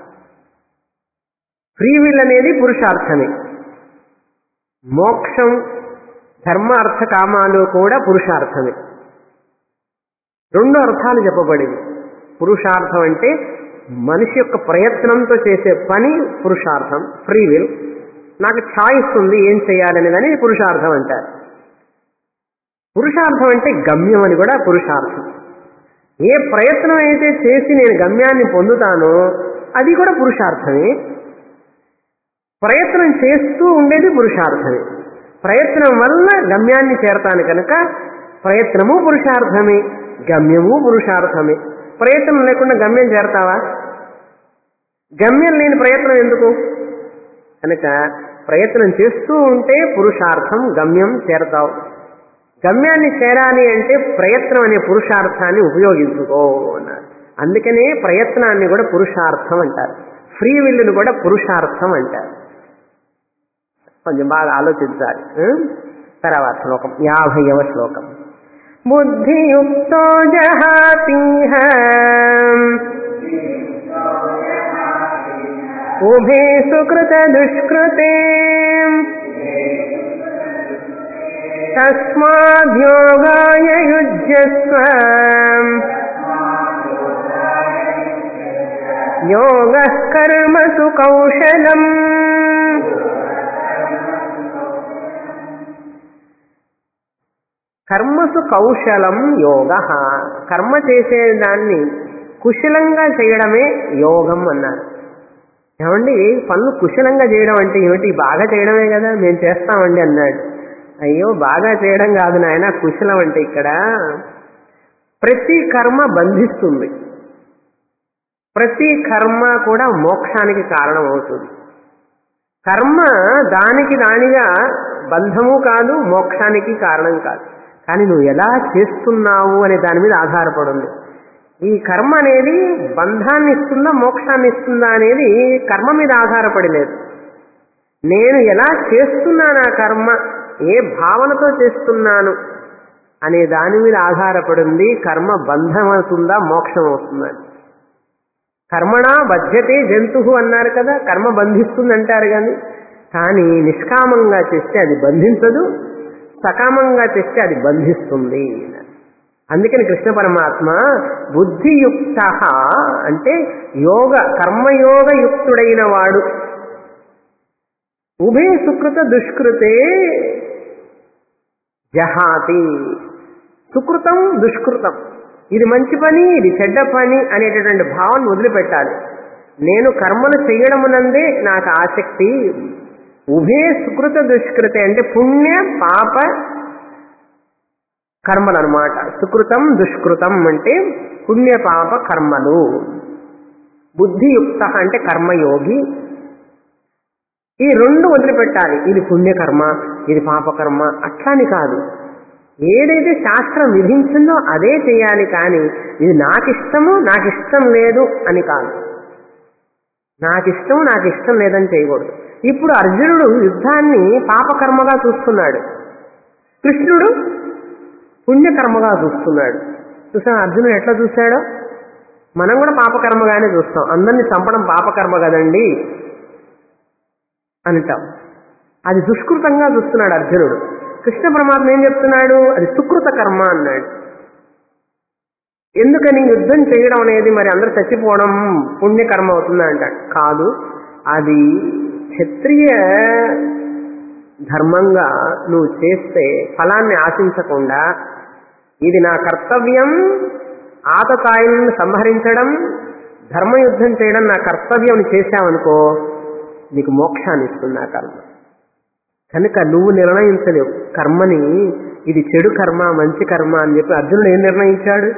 ఫ్రీ విల్ అనేది పురుషార్థమే మోక్షం ధర్మ అర్థ కామాలు కూడా పురుషార్థమే రెండు అర్థాలు చెప్పబడింది పురుషార్థం అంటే మనిషి యొక్క ప్రయత్నంతో చేసే పని పురుషార్థం ఫ్రీ విల్ నాకు ఛాయిస్ ఉంది ఏం చేయాలనే దాన్ని పురుషార్థం అంటారు పురుషార్థం అంటే గమ్యం అని కూడా పురుషార్థం ఏ ప్రయత్నం అయితే చేసి నేను గమ్యాన్ని పొందుతానో అది కూడా పురుషార్థమే ప్రయత్నం చేస్తూ ఉండేది పురుషార్థమే ప్రయత్నం వల్ల గమ్యాన్ని చేరతాను కనుక ప్రయత్నము పురుషార్థమే గమ్యము పురుషార్థమే ప్రయత్నం లేకుండా గమ్యం చేరతావా గమ్యం లేని ప్రయత్నం ఎందుకు కనుక ప్రయత్నం చేస్తూ ఉంటే పురుషార్థం గమ్యం చేరతావు గమ్యాన్ని చేరాలి అంటే ప్రయత్నం అనే పురుషార్థాన్ని ఉపయోగించుకో అన్నారు అందుకనే ప్రయత్నాన్ని కూడా పురుషార్థం అంటారు ఫ్రీ విల్లును కూడా పురుషార్థం అంటారు కొంచెం బాగా ఆలోచించాలి ఆ? తర్వాత శ్లోకం యాభైవ శ్లోకం బుద్ధియుక్తో జహాతిహ ఉభే సుకృత దుష్కృతే తస్మాద్యోగాయ యుజ్యస్వ యోగ కర్మసు కౌశలం కర్మసు కౌశలం యోగ కర్మ చేసేదాన్ని కుశలంగా చేయడమే యోగం అన్నారు ఏమండి పనులు కుశలంగా చేయడం అంటే ఏమిటి బాగా చేయడమే కదా మేము చేస్తామండి అన్నాడు అయ్యో బాగా చేయడం కాదు నాయన కుశలం అంటే ఇక్కడ ప్రతి కర్మ బంధిస్తుంది ప్రతి కర్మ కూడా మోక్షానికి కారణం అవుతుంది కర్మ దానికి దానిగా బంధము కాదు మోక్షానికి కారణం కాదు కానీ నువ్వు ఎలా చేస్తున్నావు అనే దాని మీద ఆధారపడింది ఈ కర్మ అనేది బంధాన్ని ఇస్తుందా మోక్షాన్ని ఇస్తుందా అనేది కర్మ మీద ఆధారపడి లేదు నేను ఎలా చేస్తున్నాను ఆ కర్మ ఏ భావనతో చేస్తున్నాను అనే దాని మీద ఆధారపడింది కర్మ బంధం అవుతుందా మోక్షం అవుతుందా అని. కర్మణ బధ్యతే జంతు అన్నారు కదా కర్మ బంధిస్తుంది అంటారు కానీ కానీ నిష్కామంగా చేస్తే అది బంధించదు సకామంగా చేస్తే అది బంధిస్తుంది అందుకని కృష్ణ పరమాత్మ బుద్ధియుక్త అంటే యోగ కర్మయోగ యుక్తుడైన వాడు ఉభయ సుకృత దుష్కృతే జహాతి సుకృతం దుష్కృతం ఇది మంచి పని ఇది చెడ్డ పని అనేటటువంటి భావన వదిలిపెట్టాలి నేను కర్మలు చేయడమునందే నాకు ఆసక్తి ఉభయ సుకృత దుష్కృతే అంటే పుణ్య పాప కర్మలు అనమాట సుకృతం దుష్కృతం అంటే పుణ్య పాప కర్మలు బుద్ధియుక్త అంటే కర్మయోగి ఈ రెండు వదిలిపెట్టాలి ఇది పుణ్యకర్మ ఇది పాపకర్మ అట్లాని కాదు ఏదైతే శాస్త్రం విధించిందో అదే చేయాలి కానీ ఇది నాకిష్టము నాకు ఇష్టం లేదు అని కాదు నాకిష్టం నాకు ఇష్టం లేదని చేయకూడదు ఇప్పుడు అర్జునుడు యుద్ధాన్ని పాపకర్మగా చూస్తున్నాడు కృష్ణుడు పుణ్యకర్మగా చూస్తున్నాడు చూసా అర్జునుడు ఎట్లా చూశాడో మనం కూడా పాపకర్మగానే చూస్తాం అందరినీ చంపడం పాపకర్మ కదండి అంటాం అది దుష్కృతంగా చూస్తున్నాడు అర్జునుడు కృష్ణ పరమాత్మ ఏం చెప్తున్నాడు అది సుకృత కర్మ అన్నాడు ఎందుకని యుద్ధం చేయడం అనేది మరి అందరూ చచ్చిపోవడం పుణ్యకర్మ అవుతుందా అంటాడు కాదు అది క్షత్రియ ధర్మంగా నువ్వు చేస్తే ఫలాన్ని ఆశించకుండా ఇది నా కర్తవ్యం ఆతతాయిలను సంహరించడం ధర్మయుద్ధం చేయడం నా కర్తవ్యం చేశావనుకో నీకు మోక్షాన్ని ఇస్తుంది ఆ కర్మ కనుక నువ్వు నిర్ణయించలేవు కర్మని ఇది చెడు కర్మ మంచి కర్మ అని చెప్పి అర్జునుడు ఏం నిర్ణయించాడు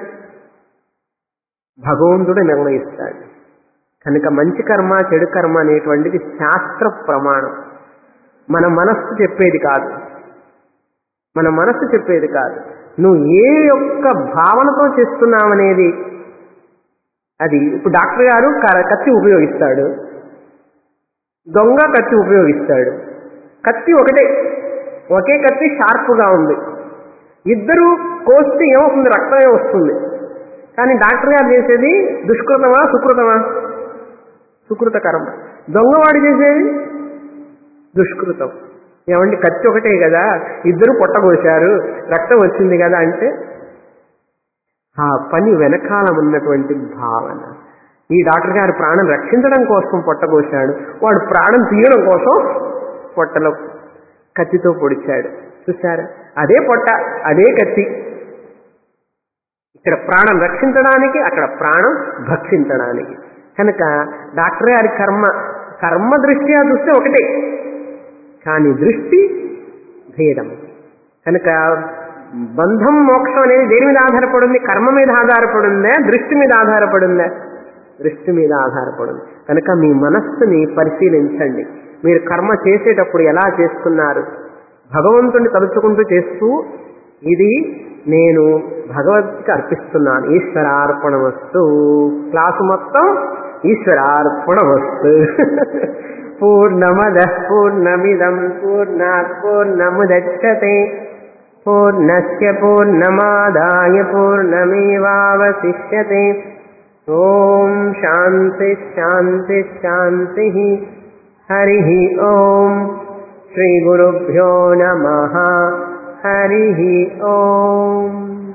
భగవంతుడు నిర్ణయిస్తాడు కనుక మంచి కర్మ చెడు కర్మ అనేటువంటిది శాస్త్ర ప్రమాణం మన మనస్సు చెప్పేది కాదు మన మనస్సు చెప్పేది కాదు నువ్వు ఏ యొక్క భావనతో చేస్తున్నావనేది అది ఇప్పుడు డాక్టర్ గారు క- కత్తి ఉపయోగిస్తాడు దొంగ కత్తి ఉపయోగిస్తాడు కత్తి ఒకటే ఒకే కత్తి షార్ప్గా ఉంది ఇద్దరు కోస్తే ఏమవుతుంది రక్తమే వస్తుంది కానీ డాక్టర్ గారు చేసేది దుష్కృతమా సుకృతమా సుకృత కర్మ దొంగవాడు చేసేది దుష్కృతం ఏమండి కత్తి ఒకటే కదా ఇద్దరు పొట్టకోశారు రక్తం వచ్చింది కదా అంటే ఆ పని వెనకాల ఉన్నటువంటి భావన ఈ డాక్టర్ గారు ప్రాణం రక్షించడం కోసం పొట్టకోశాడు వాడు ప్రాణం తీయడం కోసం పొట్టలో కత్తితో పొడిచాడు చూసారా అదే పొట్ట అదే కత్తి ఇక్కడ ప్రాణం రక్షించడానికి అక్కడ ప్రాణం భక్షించడానికి కనుక డాక్టర్ గారి కర్మ కర్మ దృష్ట్యా చూస్తే ఒకటే కానీ దృష్టి భేదం కనుక బంధం మోక్షం అనేది దేని మీద ఆధారపడింది కర్మ మీద ఆధారపడిందా దృష్టి మీద ఆధారపడిందా దృష్టి మీద ఆధారపడింది కనుక మీ మనస్సుని పరిశీలించండి మీరు కర్మ చేసేటప్పుడు ఎలా చేస్తున్నారు భగవంతుని తలుచుకుంటూ చేస్తూ ఇది నేను భగవద్కి అర్పిస్తున్నాను ఈశ్వరార్పణ వస్తు క్లాసు మొత్తం ఈశ్వరార్పణ వస్తు పూర్ణమద పూర్ణమిదం పూర్ణాత్ పూర్ణముదచ్చతే పూర్ణస్య పూర్ణమాదాయ పూర్ణమేవావశిష్యతే ఓం శాంతి శాంతి శాంతి హరి ఓం శ్రీ గురుభ్యో నమ హరి ఓం